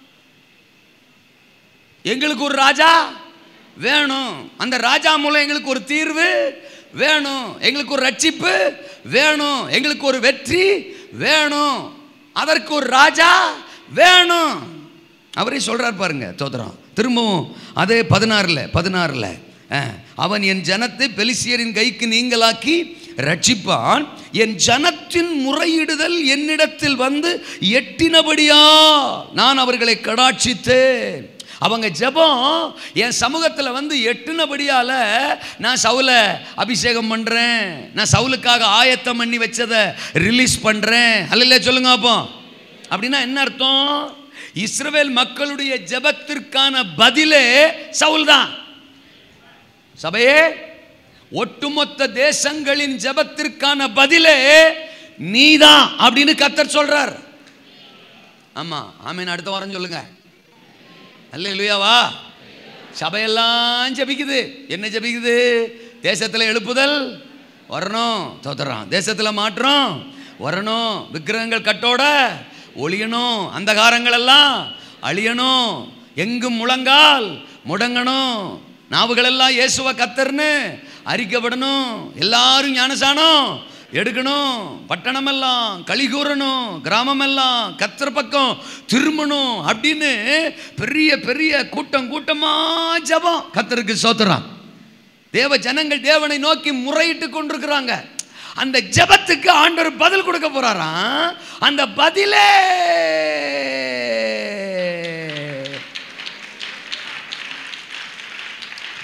எங்களுக்கு ஒரு ராஜா வேணும் அந்த ராஜா மூலம் எங்களுக்கு ஒரு தீர்வு வேணும் எங்களுக்கு ஒரு ரட்சிப்பு வேணும் எங்களுக்கு ஒரு வெற்றி வேணும் அதற்கு ஒரு ராஜா வேணும் அவரே சொல்றார் பாருங்க தோத்திரம் திரும்பவும் அதே பதினாறுல பதினாறுல அஹ், அவன் என் ஜனத்தை பெலிசியரின் கைக்கு நீங்களாக்கி ரட்சிப்பான் என் ஜனத்தின் முறையிடுதல் என்னிடத்தில் வந்து எட்டினபடியா நான் அவர்களை கடாட்சித்தேன் அவங்க ஜெபம் என் சமூகத்தில் வந்து எட்டுனபடியால நான் சவுலை அபிஷேகம் பண்ணுறேன் நான் சவுலுக்காக ஆயத்தம் பண்ணி வச்சதை ரிலீஸ் பண்ணுறேன் அல்ல சொல்லுங்க அப்போ அப்படின்னா என்ன அர்த்தம் இஸ்ரவேல் மக்களுடைய ஜெபத்திற்கான பதிலே சவுல் தான் சபையே ஒட்டுமொத்த தேசங்களின் ஜெபத்திற்கான பதிலே நீதான் அப்படின்னு கத்தர் சொல்றார் ஆமா ஆமீன் அடுத்த வாரம் சொல்லுங்க அல்ல இல்லையாவா சபையெல்லாம் ஜெபிக்குது என்ன ஜெபிக்குது தேசத்தில் எழுப்புதல் வரணும் தோத்துறான் தேசத்தில் மாற்றம் வரணும் விக்கிரகங்கள் கட்டோட ஒளியணும் அந்தகாரங்கள் எல்லாம் அழியணும் எங்கும் முழங்கால் முடங்கணும் நாவுகள் எல்லாம் இயேசுவ கத்தர்னு அறிக்கப்படணும் எல்லாரும் ஞானசானம் எடுக்கணும் பட்டணமெல்லாம் களி கூறணும் கிராமமெல்லாம் கத்திர பக்கம் திரும்பணும் அப்படின்னு பெரிய பெரிய கூட்டம் கூட்டமா ஜபம் கத்தருக்கு சோத்துறான் தேவ ஜனங்கள் தேவனை நோக்கி முறையிட்டு கொண்டிருக்கிறாங்க அந்த ஜெபத்துக்கு ஆண்டவர் பதில் கொடுக்க போறாராம் அந்த பதிலே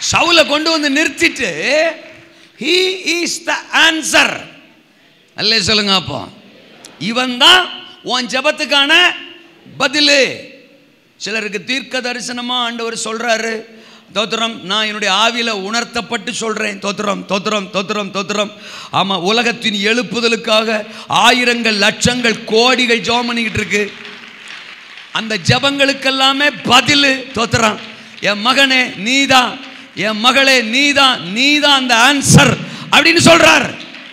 சவுலை கொண்டு வந்து நிறுத்திட்டு ஹீ இஸ் த ஆன்சர் அல்லே சொல்லுங்க அப்போ இவன் தான் உன் ஜெபத்துக்கான பதிலு சிலருக்கு தீர்க்க தரிசனமா ஆண்டவர் சொல்றாரு தோத்திரம் நான் என்னுடைய ஆவியில உணர்த்தப்பட்டு சொல்றேன் தோத்திரம் தோத்திரம் தோத்திரம் தோத்திரம் ஆமா உலகத்தின் எழுப்புதலுக்காக ஆயிரங்கள் லட்சங்கள் கோடிகள் ஜெபம் பண்ணிக்கிட்டு இருக்கு அந்த ஜபங்களுக்கெல்லாமே பதில் தோத்துறான் என் மகனே நீதான் என் மகளே நீதான் நீதான் அந்த ஆன்சர் அப்படின்னு சொல்றார்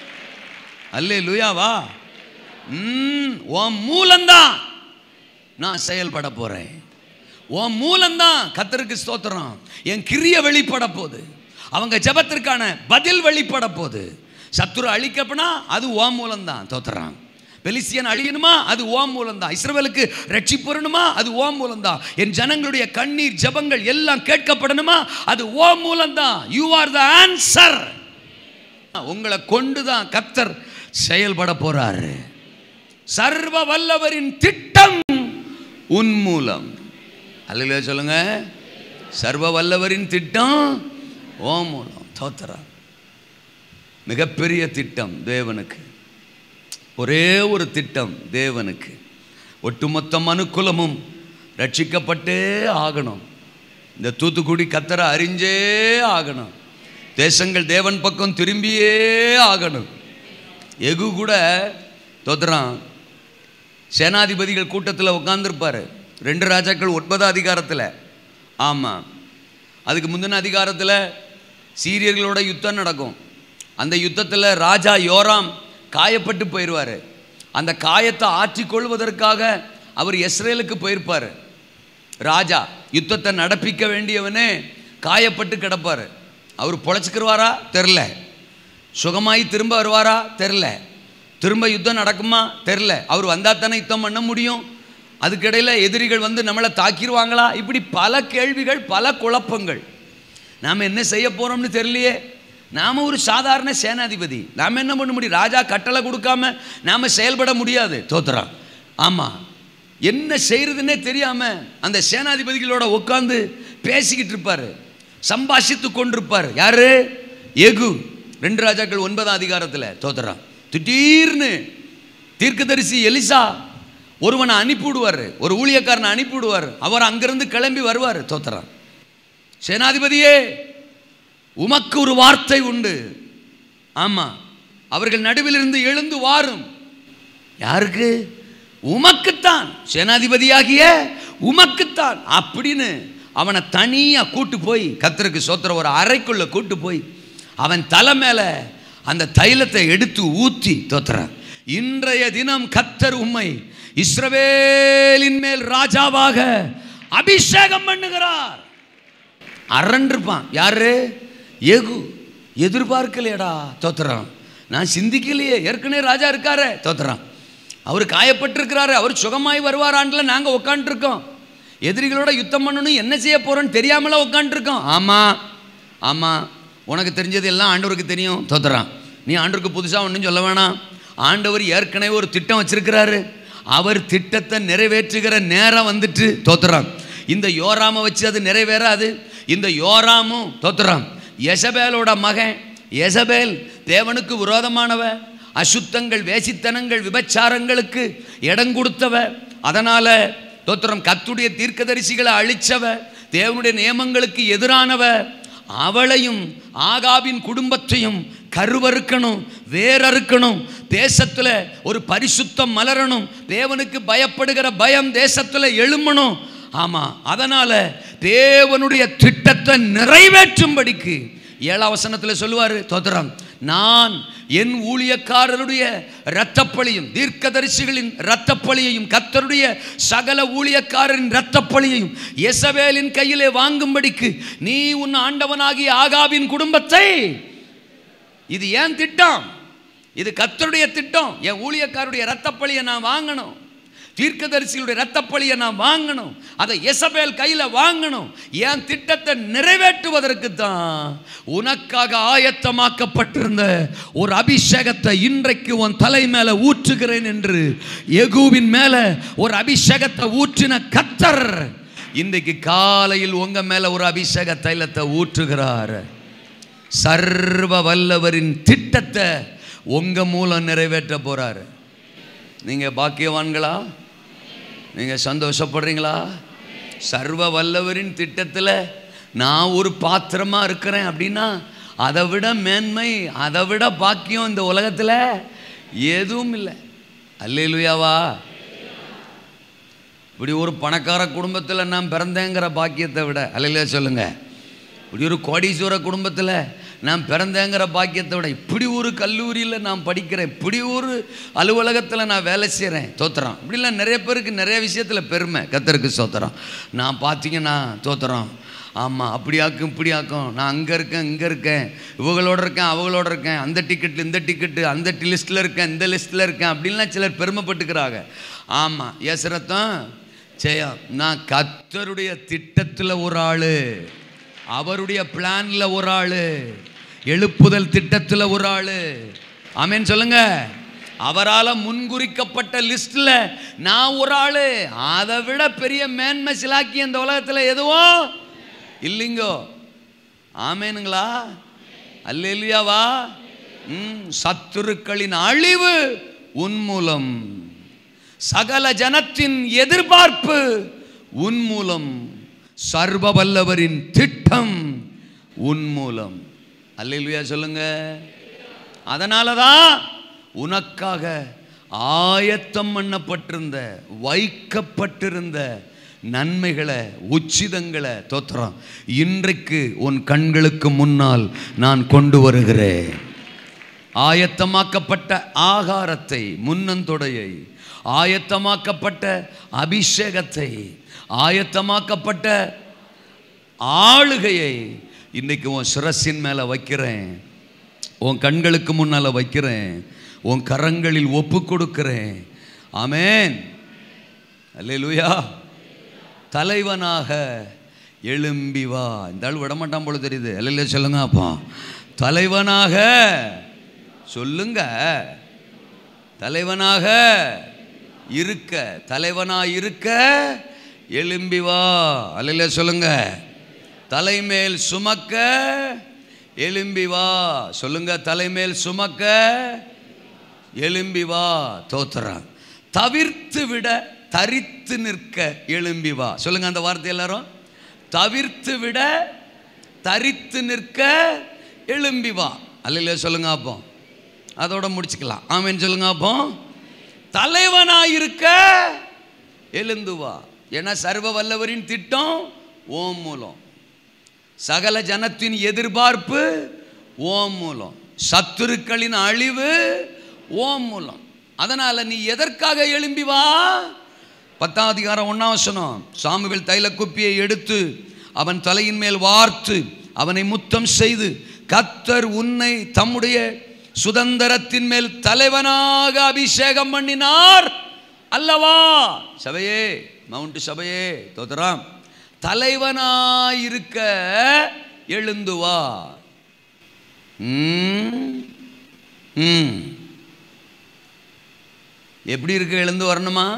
அல்லே லுயாவா ம் உன் மூலம்தான் நான் செயல்பட போறேன் உன் மூலம்தான் கத்தருக்கு ஸ்தோத்திரம் என் கிரிய வெளிப்பட போகுது அவங்க ஜெபத்திற்கான பதில் வெளிப்பட போகுது சத்துரு அழிக்கப்பனா அது ஓம் மூலம்தான் தோத்துறான் பெலிசியன் அழியணுமா அது ஓம் மூலம்தான் இஸ்ரவேலுக்கு ரட்சிப்பு வரணுமா அது ஓம் மூலம்தான் என் ஜனங்களுடைய கண்ணீர் ஜெபங்கள் எல்லாம் கேட்கப்படணுமா அது ஓம் மூலம்தான் யூ ஆர் த ஆன்சர் உங்களை கொண்டு தான் கத்தர் செயல்பட போறாரு சர்வ வல்லவரின் திட்டம் உன் மூலம் அல்லையா சொல்லுங்க சர்வ வல்லவரின் திட்டம் ஓ மூலம் தோத்தரா மிகப்பெரிய திட்டம் தேவனுக்கு ஒரே ஒரு திட்டம் தேவனுக்கு ஒட்டுமொத்த மனுக்குலமும் ரட்சிக்கப்பட்டே ஆகணும் இந்த தூத்துக்குடி கத்தரை அறிஞ்சே ஆகணும் தேசங்கள் தேவன் பக்கம் திரும்பியே ஆகணும் எகு கூட தோத்துறான் சேனாதிபதிகள் கூட்டத்தில் உட்காந்துருப்பார் ரெண்டு ராஜாக்கள் ஒன்பதாம் அதிகாரத்தில் ஆமாம் அதுக்கு முந்தின அதிகாரத்தில் சீரியர்களோட யுத்தம் நடக்கும் அந்த யுத்தத்தில் ராஜா யோராம் காயப்பட்டு போயிடுவார் அந்த காயத்தை ஆற்றிக்கொள்வதற்காக அவர் இஸ்ரேலுக்கு போயிருப்பார் ராஜா யுத்தத்தை நடப்பிக்க வேண்டியவனே காயப்பட்டு கிடப்பார் அவர் பொழைச்சிக்கிருவாரா தெரில சுகமாயி திரும்ப வருவாரா தெரில திரும்ப யுத்தம் நடக்குமா தெரில அவர் வந்தால் தானே யுத்தம் பண்ண முடியும் அதுக்கிடையில் எதிரிகள் வந்து நம்மளை தாக்கிடுவாங்களா இப்படி பல கேள்விகள் பல குழப்பங்கள் நாம் என்ன செய்ய போகிறோம்னு தெரியலையே நாம் ஒரு சாதாரண சேனாதிபதி நாம் என்ன பண்ண முடியும் ராஜா கட்டளை கொடுக்காம நாம் செயல்பட முடியாது தோத்துறான் ஆமாம் என்ன செய்யறதுன்னே தெரியாமல் அந்த சேனாதிபதிகளோட உட்காந்து பேசிக்கிட்டு இருப்பார் சம்பாஷித்து கொண்டிருப்பார் யாரு எகு ரெண்டு ராஜாக்கள் ஒன்பதாம் அதிகாரத்தில் தோத்துறான் திடீர்னு தீர்க்கதரிசி எலிசா ஒருவனை அனுப்பிவிடுவார் ஒரு ஊழியக்காரனை அனுப்பிவிடுவார் அவர் அங்கிருந்து கிளம்பி வருவார் தோத்துறான் சேனாதிபதியே உமக்கு ஒரு வார்த்தை உண்டு ஆமாம் அவர்கள் நடுவிலிருந்து எழுந்து வாரும் யாருக்கு உமக்குத்தான் சேனாதிபதியாகிய உமக்குத்தான் அப்படின்னு அவனை தனியாக கூட்டு போய் கத்தருக்கு சோத்திர ஒரு அறைக்குள்ள கூட்டு போய் அவன் தலை மேலே அந்த தைலத்தை எடுத்து ஊற்றி தோத்துறான் இன்றைய தினம் கத்தர் உம்மை இஸ்ரவேலின் மேல் ராஜாவாக அபிஷேகம் பண்ணுகிறார் அரண்டிருப்பான் யாரு ஏகு எதிர்பார்க்கலையடா தோத்துறான் நான் சிந்திக்கலையே ஏற்கனவே ராஜா இருக்காரு தோத்துறான் அவர் காயப்பட்டிருக்கிறாரு அவர் சுகமாய் வருவாரான்ல நாங்கள் உட்காந்துருக்கோம் எதிரிகளோட யுத்தம் பண்ணணும் என்ன செய்ய போறோம்னு தெரியாமல உட்காந்துருக்கோம் ஆமாம் ஆமாம் உனக்கு தெரிஞ்சது எல்லாம் ஆண்டவருக்கு தெரியும் தோத்துறான் நீ ஆண்டவருக்கு புதுசாக ஒன்றும் சொல்ல வேணாம் ஆண்டவர் ஏற்கனவே ஒரு திட்டம் வச்சிருக்கிறாரு அவர் திட்டத்தை நிறைவேற்றுகிற நேரம் வந்துட்டு தோத்துறான் இந்த யோராமை வச்சு அது நிறைவேறாது இந்த யோராமும் தோத்துறான் எசபேலோட மகன் எசபேல் தேவனுக்கு விரோதமானவ அசுத்தங்கள் வேசித்தனங்கள் விபச்சாரங்களுக்கு இடம் கொடுத்தவ அதனால தோத்திரம் கத்துடைய தீர்க்கதரிசிகளை அழிச்சவ தேவனுடைய நியமங்களுக்கு எதிரானவ அவளையும் ஆகாபின் குடும்பத்தையும் கருவறுக்கணும் வேறறுக்கணும் தேசத்தில் ஒரு பரிசுத்தம் மலரணும் தேவனுக்கு பயப்படுகிற பயம் தேசத்தில் எழும்பணும் ஆமாம் அதனால தேவனுடைய திட்டத்தை நிறைவேற்றும்படிக்கு ஏழாம் வசனத்தில் சொல்லுவார் தோத்திரம் நான் என் ஊழியக்காரருடைய இரத்தப்பழியும் தீர்க்கதரிசிகளின் இரத்தப்பழியையும் கத்தருடைய சகல ஊழியக்காரரின் இரத்தப்பழியையும் எசவேலின் கையிலே வாங்கும்படிக்கு நீ உன் ஆண்டவனாகிய ஆகாபின் குடும்பத்தை இது ஏன் திட்டம் இது கத்தருடைய திட்டம் என் ஊழியக்காருடைய இரத்தப்பழியை நான் வாங்கணும் தீர்க்கதரிசிகளுடைய இரத்தப்பழியை நான் வாங்கணும் அதை எசபேல் கையில் வாங்கணும் என் திட்டத்தை நிறைவேற்றுவதற்கு தான் உனக்காக ஆயத்தமாக்கப்பட்டிருந்த ஒரு அபிஷேகத்தை இன்றைக்கு உன் தலை மேலே ஊற்றுகிறேன் என்று எகுவின் மேலே ஒரு அபிஷேகத்தை ஊற்றின கத்தர் இன்றைக்கு காலையில் உங்க மேல ஒரு அபிஷேக தைலத்தை ஊற்றுகிறார் சர்வ வல்லவரின் திட்டத்தை உங்க மூலம் நிறைவேற்ற போறாரு நீங்க பாக்கியவான்களா நீங்க சந்தோஷப்படுறீங்களா சர்வ வல்லவரின் திட்டத்தில் நான் ஒரு பாத்திரமா இருக்கிறேன் அப்படின்னா அதை விட மேன்மை அதை விட பாக்கியம் இந்த உலகத்தில் எதுவும் இல்லை அல்லேலுயாவா இப்படி ஒரு பணக்கார குடும்பத்தில் நான் பிறந்தேங்கிற பாக்கியத்தை விட அல்லையா சொல்லுங்க இப்படி ஒரு கோடீஸ்வர குடும்பத்தில் நான் பிறந்தேங்கிற பாக்கியத்தை விட இப்படி ஒரு கல்லூரியில் நான் படிக்கிறேன் இப்படி ஒரு அலுவலகத்தில் நான் வேலை செய்கிறேன் தோத்துறோம் இப்படிலாம் நிறைய பேருக்கு நிறைய விஷயத்தில் பெருமை கத்தருக்கு சோத்துறோம் நான் பார்த்தீங்கன்னா தோத்துறோம் ஆமாம் அப்படியாக்கும் இப்படியாக்கும் நான் அங்கே இருக்கேன் இங்கே இருக்கேன் இவங்களோட இருக்கேன் அவங்களோட இருக்கேன் அந்த டிக்கெட்டு இந்த டிக்கெட்டு அந்த லிஸ்ட்டில் இருக்கேன் இந்த லிஸ்ட்டில் இருக்கேன் அப்படின்லாம் சிலர் பெருமைப்பட்டுக்கிறாங்க ஆமாம் ஏசுரத்தம் ஜெயம் நான் கத்தருடைய திட்டத்தில் ஒரு ஆள் அவருடைய பிளானில் ஒரு ஆள் எழுப்புதல் திட்டத்தில் ஒரு ஆள் ஆமேன்னு சொல்லுங்க அவரால் முன்குறிக்கப்பட்ட லிஸ்ட்டில் நான் ஒரு ஆள் அதை விட பெரிய மேன்மை சிலாக்கி இந்த உலகத்தில் எதுவும் இல்லைங்கோ ஆமேனுங்களா அல்லேலியாவா ம் சத்துருக்களின் அழிவு உன் மூலம் சகல ஜனத்தின் எதிர்பார்ப்பு உன் மூலம் சர்வ வல்லவரின் திட்டம் உன் மூலம் அல்லேலுயா சொல்லுங்க அதனால தான் உனக்காக ஆயத்தம் பண்ணப்பட்டிருந்த வைக்கப்பட்டிருந்த நன்மைகளை உச்சிதங்களை தோத்துறோம் இன்றைக்கு உன் கண்களுக்கு முன்னால் நான் கொண்டு வருகிறேன் ஆயத்தமாக்கப்பட்ட ஆகாரத்தை முன்னந்தொடையை ஆயத்தமாக்கப்பட்ட அபிஷேகத்தை ஆயத்தமாக்கப்பட்ட ஆளுகையை இன்னைக்கு உன் சிரசின் மேலே வைக்கிறேன் உன் கண்களுக்கு முன்னால் வைக்கிறேன் உன் கரங்களில் ஒப்பு கொடுக்கிறேன் ஆமேன் அல்லேலூயா தலைவனாக எழும்பி வா இந்த ஆள் விடமாட்டான் போல தெரியுது அல்ல சொல்லுங்க அப்பா தலைவனாக சொல்லுங்க தலைவனாக இருக்க தலைவனா இருக்க எழும்பி வா அல்ல சொல்லுங்க தலைமேல் சுமக்க எழும்பி வா சொல்லுங்க தலைமேல் சுமக்க எழும்பி வா தோத்துறான் தவிர்த்து விட தரித்து நிற்க எழும்பி வா சொல்லுங்க அந்த வார்த்தை எல்லாரும் தவிர்த்து விட தரித்து நிற்க எழும்பி வா அல்ல சொல்லுங்க அப்போ அதோட முடிச்சுக்கலாம் ஆமேன்னு சொல்லுங்க அப்போ தலைவனாயிருக்க எழுந்து வா ஏன்னா சர்வ வல்லவரின் திட்டம் ஓம் மூலம் சகல ஜனத்தின் எதிர்பார்ப்பு ஓம் மூலம் சத்துருக்களின் அழிவு ஓம் மூலம் அதனால நீ எதற்காக எழும்பி வா பத்தாம் அதிகாரம் ஒன்னாம் வசனம் சாமுவேல் தைல குப்பியை எடுத்து அவன் தலையின் மேல் வார்த்து அவனை முத்தம் செய்து கத்தர் உன்னை தம்முடைய சுதந்திரத்தின் மேல் தலைவனாக அபிஷேகம் பண்ணினார் அல்லவா சபையே மவுண்ட் சபையே தோத்தராம் தலைவனாயிருக்க எழுந்து வா ம், ம். எப்படி இருக்க எழுந்து வரணுமா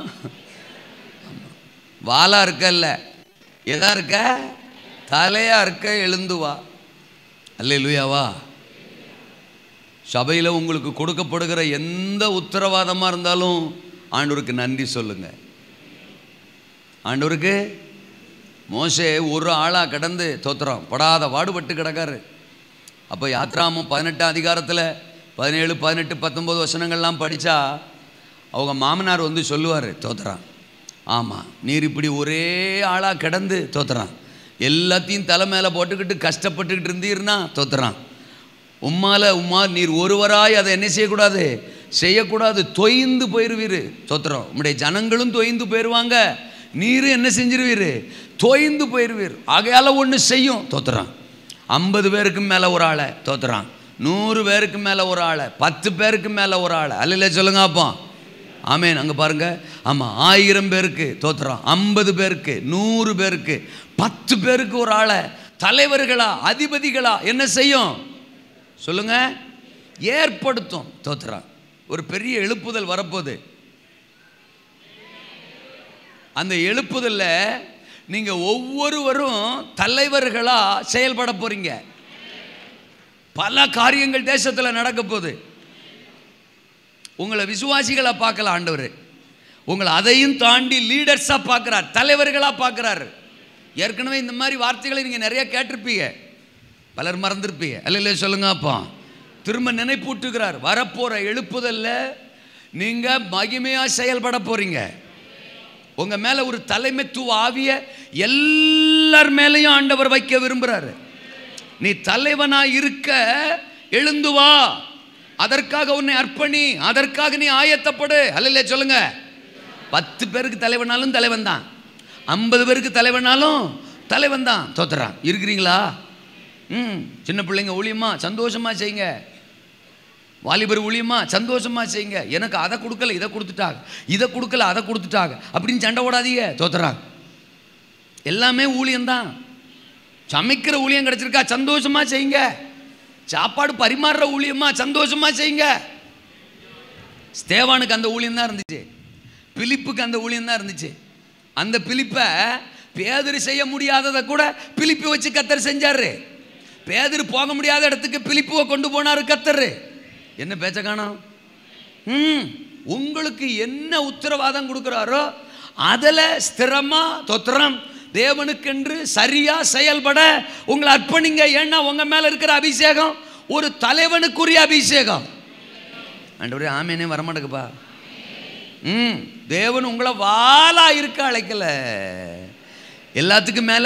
வாலா இருக்கல்ல எதா இருக்க தலையா இருக்க எழுந்து வா அல்லேலூயாவா சபையில் உங்களுக்கு கொடுக்கப்படுகிற எந்த உத்தரவாதமாக இருந்தாலும் ஆண்டவருக்கு நன்றி சொல்லுங்க ஆண்டவருக்கு மோசே ஒரு ஆளாக கடந்து தோத்துறோம் படாத பாடுபட்டு கிடக்காரு அப்போ யாத்ராமம் பதினெட்டாம் அதிகாரத்தில் பதினேழு பதினெட்டு பத்தொம்போது வசனங்கள்லாம் படித்தா அவங்க மாமனார் வந்து சொல்லுவார் தோத்துறான் ஆமாம் நீர் இப்படி ஒரே ஆளாக கிடந்து தோத்துறான் எல்லாத்தையும் தலை மேலே போட்டுக்கிட்டு கஷ்டப்பட்டுக்கிட்டு இருந்தீர்னா தோத்துறான் உம்மால உம்மா நீர் ஒருவராய் அதை என்ன செய்யக்கூடாது செய்யக்கூடாது தொய்ந்து போயிடுவீர் தோத்துறோம் உம்முடைய ஜனங்களும் தொய்ந்து போயிடுவாங்க நீரும் என்ன செஞ்சிருவீர் தொய்ந்து போயிடுவீர் ஆகையால் ஒன்று செய்யும் தோத்துறான் ஐம்பது பேருக்கு மேலே ஒரு ஆளை தோத்துறான் நூறு பேருக்கு மேலே ஒரு ஆளை பத்து பேருக்கு மேலே ஒரு ஆளை அல்ல சொல்லுங்க அப்போ ஆமேன் அங்கே பாருங்க ஆமாம் ஆயிரம் பேருக்கு தோத்துறான் ஐம்பது பேருக்கு நூறு பேருக்கு பத்து பேருக்கு ஒரு ஆளை தலைவர்களா அதிபதிகளா என்ன செய்யும் சொல்லுங்க ஏற்படுத்தும் தோத்துறான் ஒரு பெரிய எழுப்புதல் வரப்போகுது அந்த எழுப்புதல்ல நீங்க ஒவ்வொருவரும் தலைவர்களா செயல்பட போறீங்க பல காரியங்கள் தேசத்தில் நடக்க போகுது உங்களை விசுவாசிகளை பார்க்கல ஆண்டவர் உங்களை அதையும் தாண்டி லீடர்ஸாக பார்க்குறார் தலைவர்களாக பார்க்குறாரு ஏற்கனவே இந்த மாதிரி வார்த்தைகளை நீங்கள் நிறைய கேட்டிருப்பீங்க பலர் மறந்துருப்பீங்க அல்ல இல்லை சொல்லுங்க அப்பா திரும்ப நினைப்பூட்டுகிறார் வரப்போகிற எழுப்புதல்ல நீங்கள் மகிமையாக செயல்பட போகிறீங்க உங்கள் மேலே ஒரு தலைமைத்துவ ஆவிய எல்லார் மேலேயும் ஆண்டவர் வைக்க விரும்புகிறாரு நீ தலைவனா இருக்க எழுந்து வா அதற்காக உன்னை அர்ப்பணி அதற்காக நீ ஆயத்தப்படு அல்ல சொல்லுங்க பத்து பேருக்கு தலைவனாலும் தலைவன் தான் ஐம்பது பேருக்கு தலைவனாலும் தலைவன் தான் தோத்துறான் இருக்கிறீங்களா ம் சின்ன பிள்ளைங்க ஊழியமா சந்தோஷமா செய்யுங்க வாலிபர் ஊழியமா சந்தோஷமா செய்யுங்க எனக்கு அதை கொடுக்கல இதை கொடுத்துட்டாங்க இதை கொடுக்கல அதை கொடுத்துட்டாங்க அப்படின்னு சண்டை ஓடாதீங்க தோத்துறாங்க எல்லாமே ஊழியம்தான் சமைக்கிற ஊழியம் கிடைச்சிருக்கா சந்தோஷமா செய்யுங்க சாப்பாடு பரிமாறுற ஊழியமா சந்தோஷமா செய்யுங்க ஸ்தேவானுக்கு அந்த ஊழியம் தான் இருந்துச்சு பிலிப்புக்கு அந்த ஊழியம் தான் இருந்துச்சு அந்த பிலிப்பை பேதர் செய்ய முடியாததை கூட பிலிப்பை வச்சு கத்தர் செஞ்சாரு பேதர் போக முடியாத இடத்துக்கு பிலிப்புவை கொண்டு போனாரு கத்தர் என்ன பேச்ச காணோம் ம் உங்களுக்கு என்ன உத்தரவாதம் கொடுக்குறாரோ அதில் ஸ்திரமா தொத்திரம் தேவனுக்கென்று சரியா செயல்பட உங்களை அர்ப்பணிங்க ஏன்னா உங்க மேல இருக்கிற அபிஷேகம் ஒரு தலைவனுக்குரிய அபிஷேகம் ஆண்டவரே ஆமேனே வரமாட்டேக்குப்பா ம் தேவன் உங்களை வாளா இருக்க அழைக்கல எல்லாத்துக்கும் மேல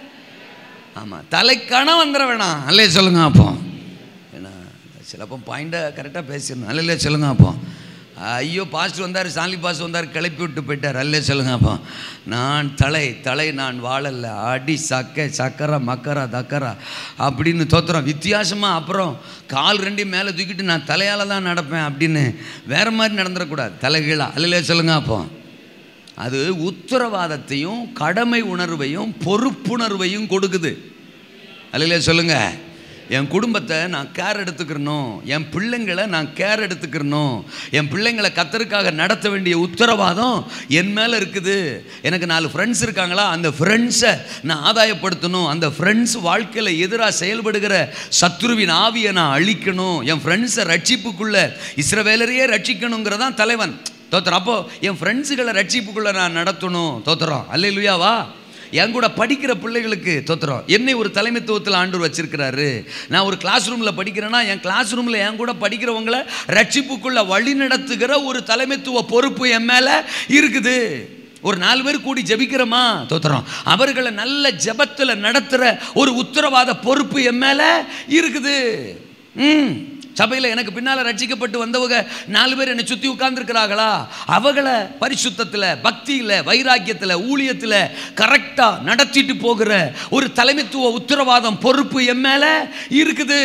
ஆமாம் தலைக்கான வந்துட வேணாம் அல்லே சொல்லுங்க அப்போ ஏன்னா சிலப்போ பாயிண்டை கரெக்டாக பேசிடணும் அல்ல சொல்லுங்க அப்போ ஐயோ பாஸ்ட் வந்தார் சாலி பாஸ்ட் வந்தார் கிளப்பி விட்டு போயிட்டார் அல்லே சொல்லுங்க அப்போ நான் தலை தலை நான் வாழல அடி சக்கை சக்கரை மக்கரா தக்கரா அப்படின்னு தோத்துறோம் வித்தியாசமாக அப்புறம் கால் ரெண்டையும் மேலே தூக்கிட்டு நான் தலையால் தான் நடப்பேன் அப்படின்னு வேற மாதிரி நடந்துடக்கூடாது தலைகீழா அல்ல சொல்லுங்க அப்போ அது உத்தரவாதத்தையும் கடமை உணர்வையும் பொறுப்புணர்வையும் கொடுக்குது அல்லையா சொல்லுங்க என் குடும்பத்தை நான் கேர் எடுத்துக்கிறணும் என் பிள்ளைங்களை நான் கேர் எடுத்துக்கிறணும் என் பிள்ளைங்களை கத்தருக்காக நடத்த வேண்டிய உத்தரவாதம் என் மேலே இருக்குது எனக்கு நாலு ஃப்ரெண்ட்ஸ் இருக்காங்களா அந்த ஃப்ரெண்ட்ஸை நான் ஆதாயப்படுத்தணும் அந்த ஃப்ரெண்ட்ஸ் வாழ்க்கையில் எதிராக செயல்படுகிற சத்ருவின் ஆவியை நான் அழிக்கணும் என் ஃப்ரெண்ட்ஸை ரட்சிப்புக்குள்ள இஸ்ரவேலரையே ரட்சிக்கணுங்கிறதான் தலைவன் தோத்திரம் அப்போ என் ஃப்ரெண்ட்ஸுகளை ரட்சிப்புக்குள்ள நான் நடத்தணும் தோத்திரம் அல்லையா என் கூட படிக்கிற பிள்ளைகளுக்கு தோத்திரம் என்னை ஒரு தலைமைத்துவத்தில் ஆண்டவர் வச்சிருக்கிறாரு நான் ஒரு கிளாஸ் ரூமில் படிக்கிறேன்னா என் கிளாஸ் ரூமில் என் கூட படிக்கிறவங்களை ரட்சிப்புக்குள்ள வழி நடத்துகிற ஒரு தலைமைத்துவ பொறுப்பு என் மேலே இருக்குது ஒரு நாலு பேர் கூடி ஜெபிக்கிறோமா தோத்துறோம் அவர்களை நல்ல ஜெபத்தில் நடத்துகிற ஒரு உத்தரவாத பொறுப்பு என் மேலே இருக்குது ம் சபையில் எனக்கு பின்னால் ரட்சிக்கப்பட்டு வந்தவங்க நாலு பேர் என்னை சுற்றி உட்கார்ந்துருக்கிறாங்களா அவங்கள பரிசுத்தத்தில் பக்தியில் வைராக்கியத்தில் ஊழியத்தில் கரெக்டாக நடத்திட்டு போகிற ஒரு தலைமைத்துவ உத்தரவாதம் பொறுப்பு என் மேலே இருக்குது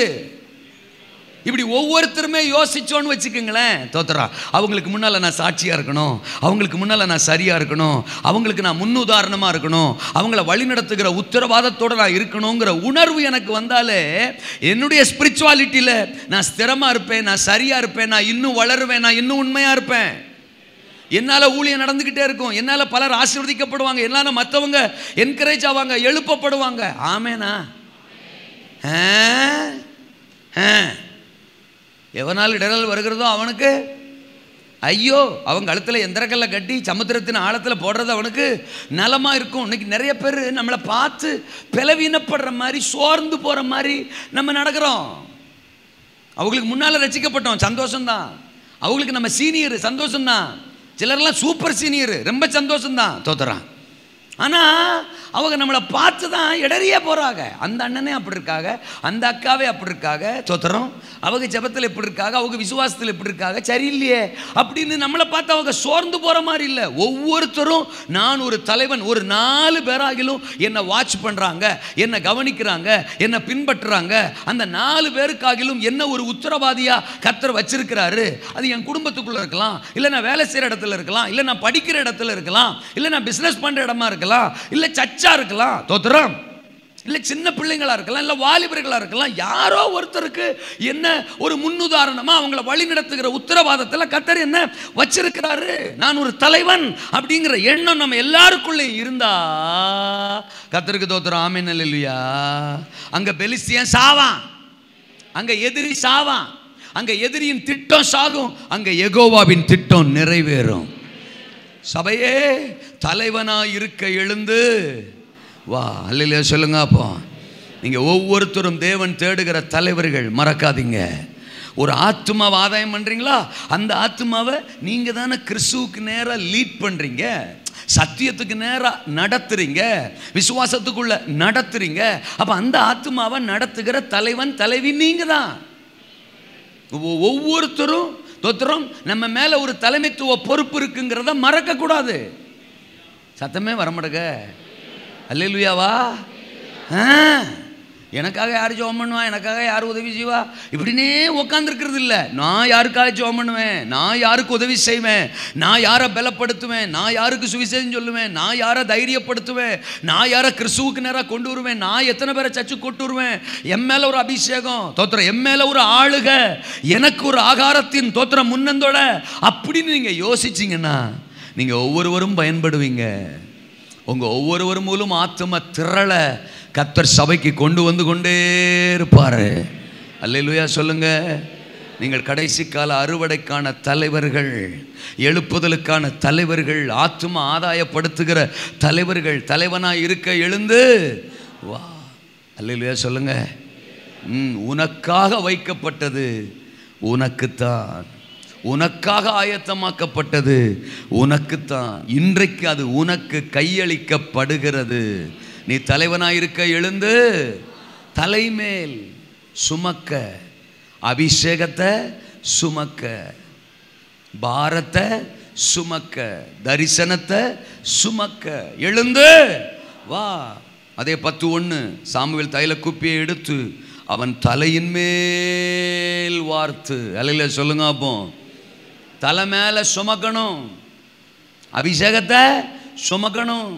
இப்படி ஒவ்வொருத்தருமே யோசிச்சோன்னு வச்சுக்கோங்களேன் தோத்துறா அவங்களுக்கு முன்னால் நான் சாட்சியாக இருக்கணும் அவங்களுக்கு முன்னால் நான் சரியாக இருக்கணும் அவங்களுக்கு நான் முன்னுதாரணமாக இருக்கணும் அவங்கள வழிநடத்துகிற உத்தரவாதத்தோடு நான் இருக்கணுங்கிற உணர்வு எனக்கு வந்தாலே என்னுடைய ஸ்பிரிச்சுவாலிட்டியில் நான் ஸ்திரமாக இருப்பேன் நான் சரியாக இருப்பேன் நான் இன்னும் வளருவேன் நான் இன்னும் உண்மையாக இருப்பேன் என்னால் ஊழியம் நடந்துக்கிட்டே இருக்கும் என்னால் பலர் ஆசீர்வதிக்கப்படுவாங்க என்னால் மற்றவங்க என்கரேஜ் ஆவாங்க எழுப்பப்படுவாங்க ஆமேனா ஆ ஆ எவனால் இடரல் வருகிறதோ அவனுக்கு ஐயோ அவன் கழுத்தில் எந்திரக்கல்ல கட்டி சமுத்திரத்தின் ஆழத்தில் போடுறது அவனுக்கு நலமாக இருக்கும் இன்னைக்கு நிறைய பேர் நம்மளை பார்த்து பிளவீனப்படுற மாதிரி சோர்ந்து போகிற மாதிரி நம்ம நடக்கிறோம் அவங்களுக்கு முன்னால் ரசிக்கப்பட்டோம் சந்தோஷம்தான் அவங்களுக்கு நம்ம சீனியர் சந்தோஷம்தான் சிலர்லாம் சூப்பர் சீனியர் ரொம்ப சந்தோஷம்தான் தோத்துறான் ஆனால் அவங்க நம்மளை பார்த்து தான் இடறியே போகிறாங்க அந்த அண்ணனே அப்படி இருக்காங்க அந்த அக்காவே அப்படி இருக்காங்க தோத்துறோம் அவங்க ஜெபத்தில் எப்படி இருக்காங்க அவங்க விசுவாசத்தில் எப்படி இருக்காங்க சரியில்லையே அப்படின்னு நம்மளை பார்த்து அவங்க சோர்ந்து போகிற மாதிரி இல்லை ஒவ்வொருத்தரும் நான் ஒரு தலைவன் ஒரு நாலு பேராகிலும் என்னை வாட்ச் பண்ணுறாங்க என்னை கவனிக்கிறாங்க என்னை பின்பற்றுறாங்க அந்த நாலு பேருக்காகிலும் என்ன ஒரு உத்தரவாதியாக கத்தர் வச்சிருக்கிறாரு அது என் குடும்பத்துக்குள்ளே இருக்கலாம் இல்லை நான் வேலை செய்கிற இடத்துல இருக்கலாம் இல்லை நான் படிக்கிற இடத்துல இருக்கலாம் இல்லை நான் பிஸ்னஸ் பண்ணுற இடமா இருக்கலாம் இல்லை சர்ச்சா இருக்கலாம் தோத்துறோம் இல்லை சின்ன பிள்ளைங்களா இருக்கலாம் இல்லை வாலிபர்களா இருக்கலாம் யாரோ ஒருத்தருக்கு என்ன ஒரு முன்னுதாரணமா அவங்கள வழி நடத்துகிற உத்தரவாதத்தில் கத்தர் என்ன வச்சிருக்கிறாரு நான் ஒரு தலைவன் அப்படிங்கிற எண்ணம் நம்ம எல்லாருக்குள்ளே இருந்தா கத்தருக்கு தோத்துறோம் ஆமீன் இல்லையா அங்க பெலிஸ்தியன் சாவான் அங்க எதிரி சாவான் அங்க எதிரியின் திட்டம் சாகும் அங்க எகோவாவின் திட்டம் நிறைவேறும் சபையே தலைவனா இருக்க எழுந்து வா அல்லையா சொல்லுங்க அப்போ நீங்க ஒவ்வொருத்தரும் தேவன் தேடுகிற தலைவர்கள் மறக்காதீங்க ஒரு ஆத்மாவை ஆதாயம் பண்றீங்களா அந்த ஆத்மாவை நீங்க தானே கிறிஸ்துவுக்கு நேரா லீட் பண்றீங்க சத்தியத்துக்கு நேரா நடத்துறீங்க விசுவாசத்துக்குள்ள நடத்துறீங்க அப்ப அந்த ஆத்மாவை நடத்துகிற தலைவன் தலைவி நீங்க தான் ஒவ்வொ- ஒவ்வொருத்தரும் தோத்திரம் நம்ம மேல ஒரு தலைமைத்துவ பொறுப்பு இருக்குங்கிறத மறக்க கூடாது சத்தமே வரமாட்டேங்க அல்லேலுயாவா ஆ எனக்காக யார் ஜெபம் பண்ணுவா எனக்காக யார் உதவி செய்வா இப்படினே உட்காந்துருக்கிறது இல்லை நான் யாருக்காக ஜெபம் பண்ணுவேன் நான் யாருக்கு உதவி செய்வேன் நான் யாரை பலப்படுத்துவேன் நான் யாருக்கு சுவிசேஷம் சொல்லுவேன் நான் யாரை தைரியப்படுத்துவேன் நான் யாரை கிறிஸ்துவுக்கு நேராக கொண்டு வருவேன் நான் எத்தனை பேரை சர்ச்சு கொண்டு வருவேன் என் மேல ஒரு அபிஷேகம் தோத்திரம் என் மேல ஒரு ஆளுக எனக்கு ஒரு ஆகாரத்தின் தோத்திரம் முன்னந்தோட அப்படின்னு நீங்க யோசிச்சீங்கன்னா நீங்க ஒவ்வொருவரும் பயன்படுவீங்க உங்க ஒவ்வொருவர் மூலம் ஆத்தும திரள கத்தர் சபைக்கு கொண்டு வந்து கொண்டே இருப்பாரு அல்லேலூயா சொல்லுங்க நீங்கள் கடைசி கால அறுவடைக்கான தலைவர்கள் எழுப்புதலுக்கான தலைவர்கள் ஆத்தும ஆதாயப்படுத்துகிற தலைவர்கள் தலைவனாய் இருக்க எழுந்து வா அல்லேலூயா சொல்லுங்க ம் உனக்காக வைக்கப்பட்டது உனக்குத்தான் உனக்காக ஆயத்தமாக்கப்பட்டது உனக்குத்தான் இன்றைக்கு அது உனக்கு கையளிக்கப்படுகிறது நீ தலைவனாயிருக்க எழுந்து தலைமேல் சுமக்க அபிஷேகத்தை சுமக்க பாரத்தை சுமக்க தரிசனத்தை சுமக்க எழுந்து வா அதே பத்து ஒன்று சாமுவேல் தைல குப்பியை எடுத்து அவன் தலையின் மேல் வார்த்து அலையில சொல்லுங்க அப்போ தலை மேல சுமக்கணும் அபிஷேகத்தை சுமக்கணும்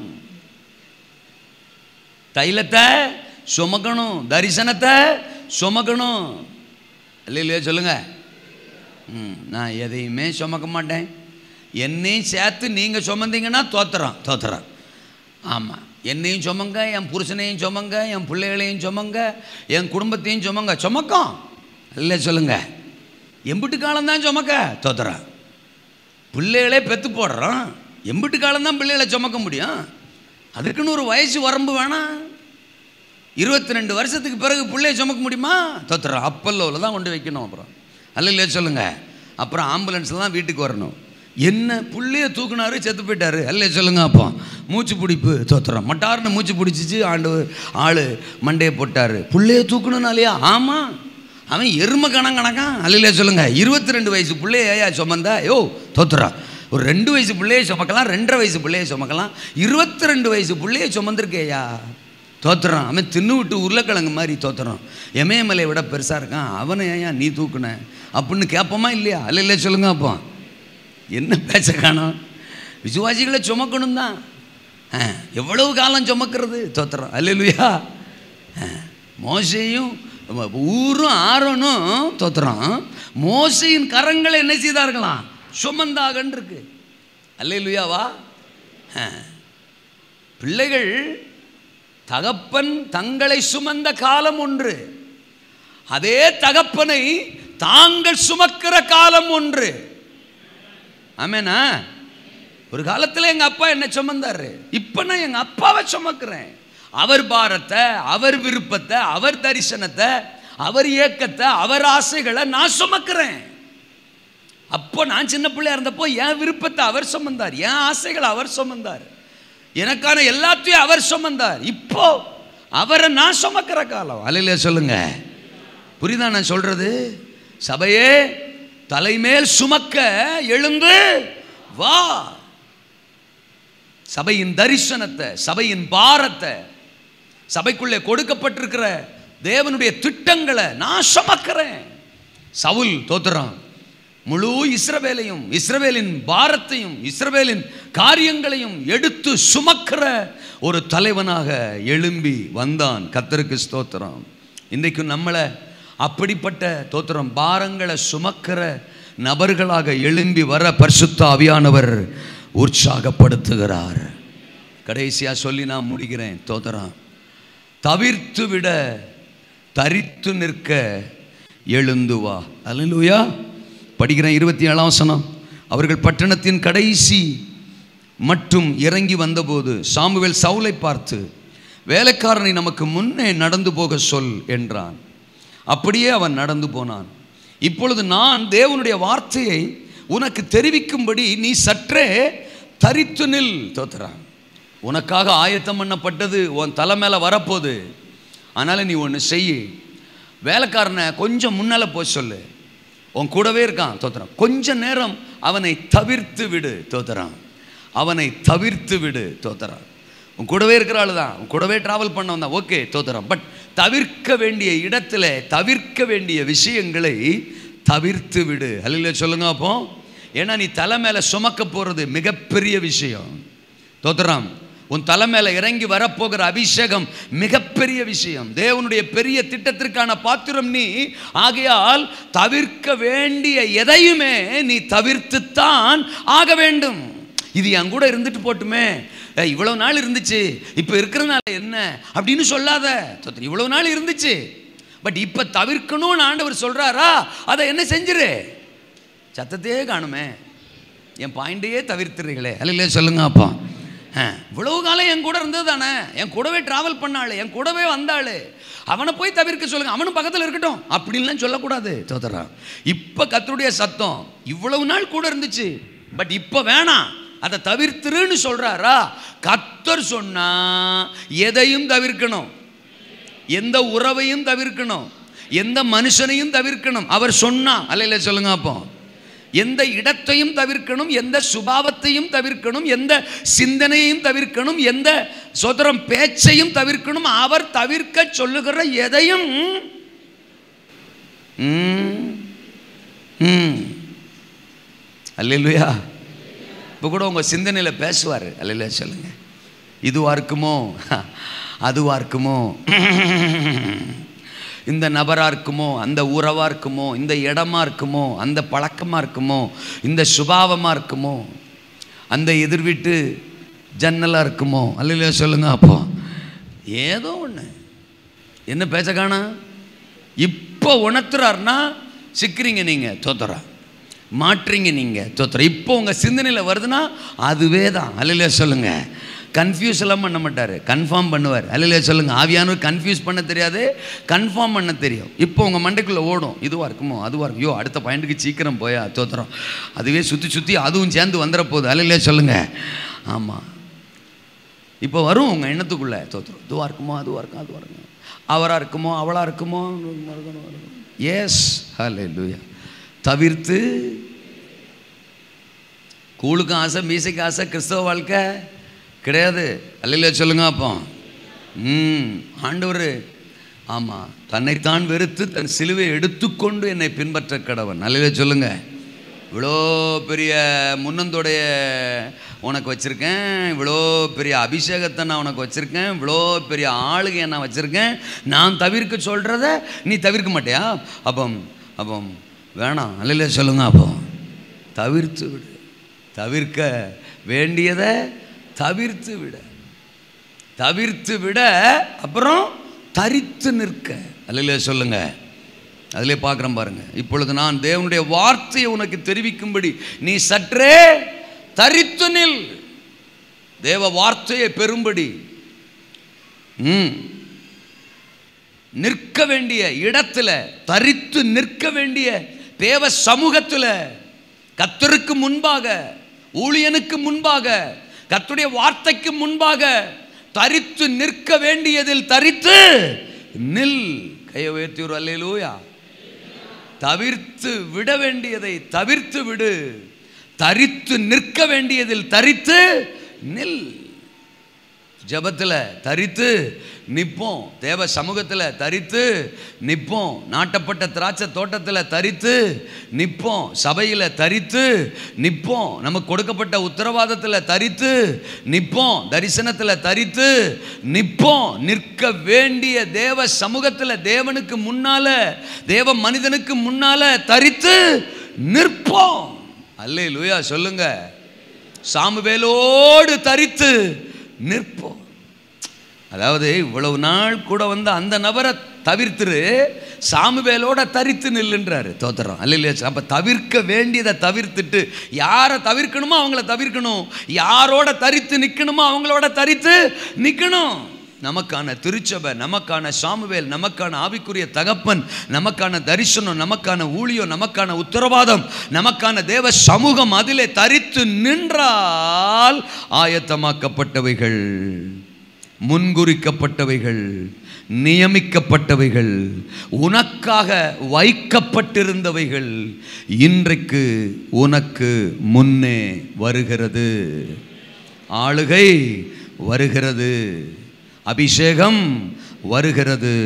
தைலத்தை சுமக்கணும் தரிசனத்தை சுமக்கணும் இல்லையா சொல்லுங்க ம், நான் எதையுமே சுமக்க மாட்டேன் என்னையும் சேர்த்து நீங்கள் சுமந்தீங்கன்னா தோத்துறோம் தோத்துறோம் ஆமாம் என்னையும் சுமங்க என் புருஷனையும் சுமங்க என் பிள்ளைகளையும் சுமங்க என் குடும்பத்தையும் சுமங்க சுமக்கும் இல்லை சொல்லுங்க எம்பிட்டு காலம்தான் சுமக்க தோத்துறோம் பிள்ளைகளே பெத்து போடுறோம் எம்பிட்டு காலம்தான் பிள்ளைகளை சுமக்க முடியும் அதுக்குன்னு ஒரு வயசு வரம்பு வேணாம் இருபத்தி ரெண்டு வருஷத்துக்கு பிறகு பிள்ளைய சுமக்க முடியுமா தோத்துறோம் அப்பல்லோவில் தான் கொண்டு வைக்கணும் அப்புறம் அல்ல இல்லையா சொல்லுங்க அப்புறம் ஆம்புலன்ஸில் தான் வீட்டுக்கு வரணும் என்ன புள்ளைய தூக்குனாரு செத்து போயிட்டாரு அல்ல சொல்லுங்க அப்போ மூச்சு பிடிப்பு தோத்துறோம் மட்டார்னு மூச்சு பிடிச்சிச்சு ஆண்டு ஆள் மண்டையை போட்டாரு புள்ளைய தூக்கணும்னாலையா ஆமாம் அவன் எருமை கணம் கணக்கான் அல்லையா சொல்லுங்க இருபத்தி ரெண்டு வயசு பிள்ளைய ஏயா சுமந்தா யோ தோத்துறான் ஒரு ரெண்டு வயசு பிள்ளையை சுமக்கலாம் ரெண்டரை வயசு பிள்ளையை சுமக்கலாம் இருபத்தி ரெண்டு வயசு பிள்ளையை சுமந்திருக்கேயா தோத்துறான் அவன் தின்னு விட்டு உருளைக்கிழங்கு மாதிரி தோத்துறான் எமயமலையை விட பெருசாக இருக்கான் அவனை ஏன் நீ தூக்குன அப்படின்னு கேட்போமா இல்லையா அல்ல இல்லை சொல்லுங்க அப்போ என்ன பேச்ச காணோம் விசுவாசிகளை சுமக்கணும் தான் ஆ, எவ்வளவு காலம் சுமக்கிறது தோத்துறோம் அல்லையா மோசையும் ஊரும் ஆரோனும் தோத்துறோம் மோசையின் கரங்களை என்ன செய்தார்களாம் சுமந்தாகன்னு இருக்கு அல்லையா பிள்ளைகள் தகப்பன் தங்களை சுமந்த காலம் ஒன்று அதே தகப்பனை தாங்கள் சுமக்கிற காலம் ஒன்று ஆமேனா ஒரு காலத்தில் எங்கள் அப்பா என்ன சுமந்தாரு இப்போ நான் எங்கள் அப்பாவை சுமக்கிறேன் அவர் பாரத்தை அவர் விருப்பத்தை அவர் தரிசனத்தை அவர் ஏக்கத்தை அவர் ஆசைகளை நான் சுமக்கிறேன் அப்போ நான் சின்ன பிள்ளையா இருந்தப்போ என் விருப்பத்தை அவர் சுமந்தார் என் ஆசைகளை அவர் சுமந்தார் எனக்கான எல்லாத்தையும் அவர் சுமந்தார் இப்போ அவரை நான் சுமக்கிற காலம் அலையில சொல்லுங்க புரியுதா நான் சொல்றது சபையே தலைமேல் சுமக்க எழுந்து வா சபையின் தரிசனத்தை சபையின் பாரத்தை சபைக்குள்ளே கொடுக்கப்பட்டிருக்கிற தேவனுடைய திட்டங்களை நான் சுமக்கிறேன் சவுல் தோத்துறான் முழு இஸ்ரவேலையும் இஸ்ரவேலின் பாரத்தையும் இஸ்ரவேலின் காரியங்களையும் எடுத்து சுமக்கிற ஒரு தலைவனாக எழும்பி வந்தான் கத்தருக்கு ஸ்தோத்திரம் இன்றைக்கும் நம்மளை அப்படிப்பட்ட தோத்திரம் பாரங்களை சுமக்கிற நபர்களாக எழும்பி வர பரிசுத்த ஆவியானவர் உற்சாகப்படுத்துகிறார் கடைசியாக சொல்லி நான் முடிக்கிறேன் தோத்திரம் தவிர்த்து விட தரித்து நிற்க எழுந்து வா அல்லூயா படிக்கிறேன் இருபத்தி ஏழாம் வசனம் அவர்கள் பட்டணத்தின் கடைசி மட்டும் இறங்கி வந்தபோது சாமுவேல் சவுலை பார்த்து வேலைக்காரனை நமக்கு முன்னே நடந்து போக சொல் என்றான் அப்படியே அவன் நடந்து போனான் இப்பொழுது நான் தேவனுடைய வார்த்தையை உனக்கு தெரிவிக்கும்படி நீ சற்றே தரித்து நில் தோத்துறான் உனக்காக ஆயத்தம் பண்ணப்பட்டது உன் தலை மேலே வரப்போகுது அதனால் நீ ஒன்று செய் வேலைக்காரனை கொஞ்சம் முன்னால் போய் சொல்லு உன் கூடவே இருக்கான் தோத்துறான் கொஞ்ச நேரம் அவனை தவிர்த்து விடு தோத்துறான் அவனை தவிர்த்து விடு தோத்துறான் உன் கூடவே இருக்கிற ஆளு தான் உன் கூடவே ட்ராவல் பண்ண வந்தான் ஓகே தோத்துறான் பட் தவிர்க்க வேண்டிய இடத்துல தவிர்க்க வேண்டிய விஷயங்களை தவிர்த்து விடு அல்ல சொல்லுங்க அப்போ ஏன்னா நீ தலை மேலே சுமக்க போகிறது மிகப்பெரிய விஷயம் தோத்துறான் உன் தலை மேல இறங்கி வரப்போகிற அபிஷேகம் மிகப்பெரிய விஷயம் தேவனுடைய பெரிய திட்டத்திற்கான பாத்திரம் நீ ஆகையால் தவிர்க்க வேண்டிய எதையுமே நீ தவிர்த்துத்தான் ஆக வேண்டும் இது என் கூட இருந்துட்டு போட்டுமே ஏய், இவ்வளவு நாள் இருந்துச்சு இப்போ இருக்கிறதுனால என்ன அப்படின்னு சொல்லாத தோத்திரம், இவ்வளவு நாள் இருந்துச்சு பட் இப்போ தவிர்க்கணும்னு ஆண்டவர் சொல்றாரா அதை என்ன செஞ்சிரு சத்தத்தையே காணுமே என் பாயிண்டையே தவிர்த்துறீங்களே அல்ல சொல்லுங்க அப்பா ஆ, இவ்வளவு காலம் என் கூட இருந்தது தானே என் கூடவே டிராவல் பண்ணாள் என் கூடவே வந்தாள் அவனை போய் தவிர்க்க சொல்லுங்க அவனும் பக்கத்தில் இருக்கட்டும் அப்படின்லாம் சொல்லக்கூடாது தோதரா இப்போ கத்தருடைய சத்தம் இவ்வளவு நாள் கூட இருந்துச்சு பட் இப்போ வேணாம் அதை தவிர்த்துருன்னு சொல்றாரா கத்தர் சொன்னா எதையும் தவிர்க்கணும் எந்த உறவையும் தவிர்க்கணும் எந்த மனுஷனையும் தவிர்க்கணும் அவர் சொன்னா அல்ல சொல்லுங்க அப்போ எந்த இடத்தையும் தவிர்க்கணும் எந்த சுபாவத்தையும் தவிர்க்கணும் எந்த சிந்தனையையும் தவிர்க்கணும் எந்த சொதரம் பேச்சையும் தவிர்க்கணும் அவர் தவிர்க்க சொல்லுகிற எதையும் ம், ம். அல்லேலூயா இப்போ கூட உங்கள் சிந்தனையில் பேசுவார் அல்லையா சொல்லுங்க இதுவா இருக்குமோ அதுவா இருக்குமோ இந்த நபராக இருக்குமோ அந்த உறவாக இருக்குமோ இந்த இடமா இருக்குமோ அந்த பழக்கமாக இருக்குமோ இந்த சுபாவமாக இருக்குமோ அந்த எதிர் வீட்டு ஜன்னலாக இருக்குமோ அல்லையா சொல்லுங்க அப்போ ஏதோ ஒன்று என்ன பேச காணா இப்போ உணர்த்துறாருன்னா சிக்கிறீங்க நீங்கள் தோத்துறா மாட்டுறீங்க நீங்கள் தோத்துற இப்போ உங்கள் சிந்தனையில் வருதுன்னா அதுவே தான் அல்லையா சொல்லுங்க கன்ஃபியூஸ் எல்லாம் பண்ண மாட்டார் கன்ஃபார்ம் பண்ணுவார் அல்லையா சொல்லுங்க ஆவியானவர் கன்ஃபியூஸ் பண்ண தெரியாது கன்ஃபார்ம் பண்ண தெரியும் இப்போ உங்கள் மண்டைக்குள்ளே ஓடும் இதுவாக இருக்குமோ அதுவாக இருக்கும் ஐயோ அடுத்த பாயிண்ட்டுக்கு சீக்கிரம் போயா தோத்துறோம் அதுவே சுற்றி சுற்றி அதுவும் சேர்ந்து வந்துட போகுது அல்லையா சொல்லுங்க ஆமாம் இப்போ வரும் உங்கள் எண்ணத்துக்குள்ளே தோத்துரும் இதுவாக இருக்குமோ அதுவாக இருக்கும் அதுவாக இருக்கும் அவராக இருக்குமோ அவளாக இருக்குமோ எஸ் ஹலே லூயா தவிர்த்து கூழுக்கு ஆசை மீசைக்கு ஆசை கிறிஸ்தவ வாழ்க்கை கிடையாது அல்லையில சொல்லுங்க அப்போ ம் ஆண்டவர் ஆமாம் தன்னைத்தான் வெறுத்து தன் சிலுவை எடுத்துக்கொண்டு என்னை பின்பற்ற கடவன் அல்லையில சொல்லுங்க இவ்வளோ பெரிய முன்னந்தோடைய உனக்கு வச்சுருக்கேன் இவ்வளோ பெரிய அபிஷேகத்தை நான் உனக்கு வச்சுருக்கேன் இவ்வளோ பெரிய ஆளுகையை நான் வச்சுருக்கேன் நான் தவிர்க்க சொல்கிறத நீ தவிர்க்க மாட்டியா அப்பம் அப்பம் வேணாம் அல்லையில சொல்லுங்க அப்போ தவிர்த்து விடு தவிர்க்க வேண்டியதை தவிர்த்து விட தவிர்த்து விட அப்புறம் தரித்து நிற்க அல்லையில சொல்லுங்க அதிலே பார்க்குறேன் பாருங்க இப்பொழுது நான் தேவனுடைய வார்த்தையை உனக்கு தெரிவிக்கும்படி நீ சற்றே தரித்து நில் தேவ வார்த்தையை பெறும்படி ம் நிற்க வேண்டிய இடத்துல தரித்து நிற்க வேண்டிய தேவ சமூகத்தில் கத்தருக்கு முன்பாக ஊழியனுக்கு முன்பாக கத்துடைய வார்த்தைக்கு முன்பாக தரித்து நிற்க வேண்டியதில் தரித்து நில் கையை உயர்த்தி ஒரு அல்லேலூயா தவிர்த்து விட வேண்டியதை தவிர்த்து விடு தரித்து நிற்க வேண்டியதில் தரித்து நில் ஜெபத்தில் தரித்து நிற்போம் தேவ சமூகத்தில் தரித்து நிற்போம் நாட்டப்பட்ட திராட்சை தோட்டத்தில் தரித்து நிற்போம் சபையில் தரித்து நிற்போம் நமக்கு கொடுக்கப்பட்ட உத்தரவாதத்தில் தரித்து நிற்போம் தரிசனத்தில் தரித்து நிற்போம் நிற்க வேண்டிய தேவ சமூகத்தில் தேவனுக்கு முன்னால தேவ மனிதனுக்கு முன்னால தரித்து நிற்போம் அல்லே லூயா சொல்லுங்க சாமுவேலோடு தரித்து நிற்போம் அதாவது இவ்வளவு நாள் கூட வந்து அந்த நபரை தவிர்த்துரு சாமுவேலோட தரித்து நில்லுன்றாரு தோத்துறோம் அல்ல இல்லையா அப்போ தவிர்க்க வேண்டியதை தவிர்த்துட்டு யாரை தவிர்க்கணுமோ அவங்கள தவிர்க்கணும் யாரோட தரித்து நிற்கணுமோ அவங்களோட தரித்து நிற்கணும் நமக்கான திருச்சபை நமக்கான சாமுவேல் நமக்கான ஆவிக்குரிய தகப்பன் நமக்கான தரிசனம் நமக்கான ஊழியம் நமக்கான உத்தரவாதம் நமக்கான தேவ சமூகம் அதிலே தரித்து நின்றால் ஆயத்தமாக்கப்பட்டவைகள் முன்குறிக்கப்பட்டவைகள் நியமிக்கப்பட்டவைகள் உனக்காக வைக்கப்பட்டிருந்தவைகள் இன்றைக்கு உனக்கு முன்னே வருகிறது ஆளுகை வருகிறது அபிஷேகம் வருகிறது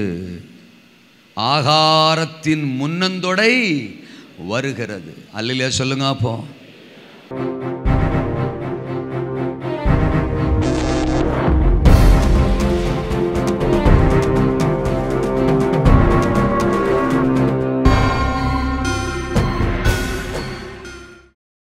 ஆகாரத்தின் முன்னந்தொடை வருகிறது அல்லையா சொல்லுங்க அப்போ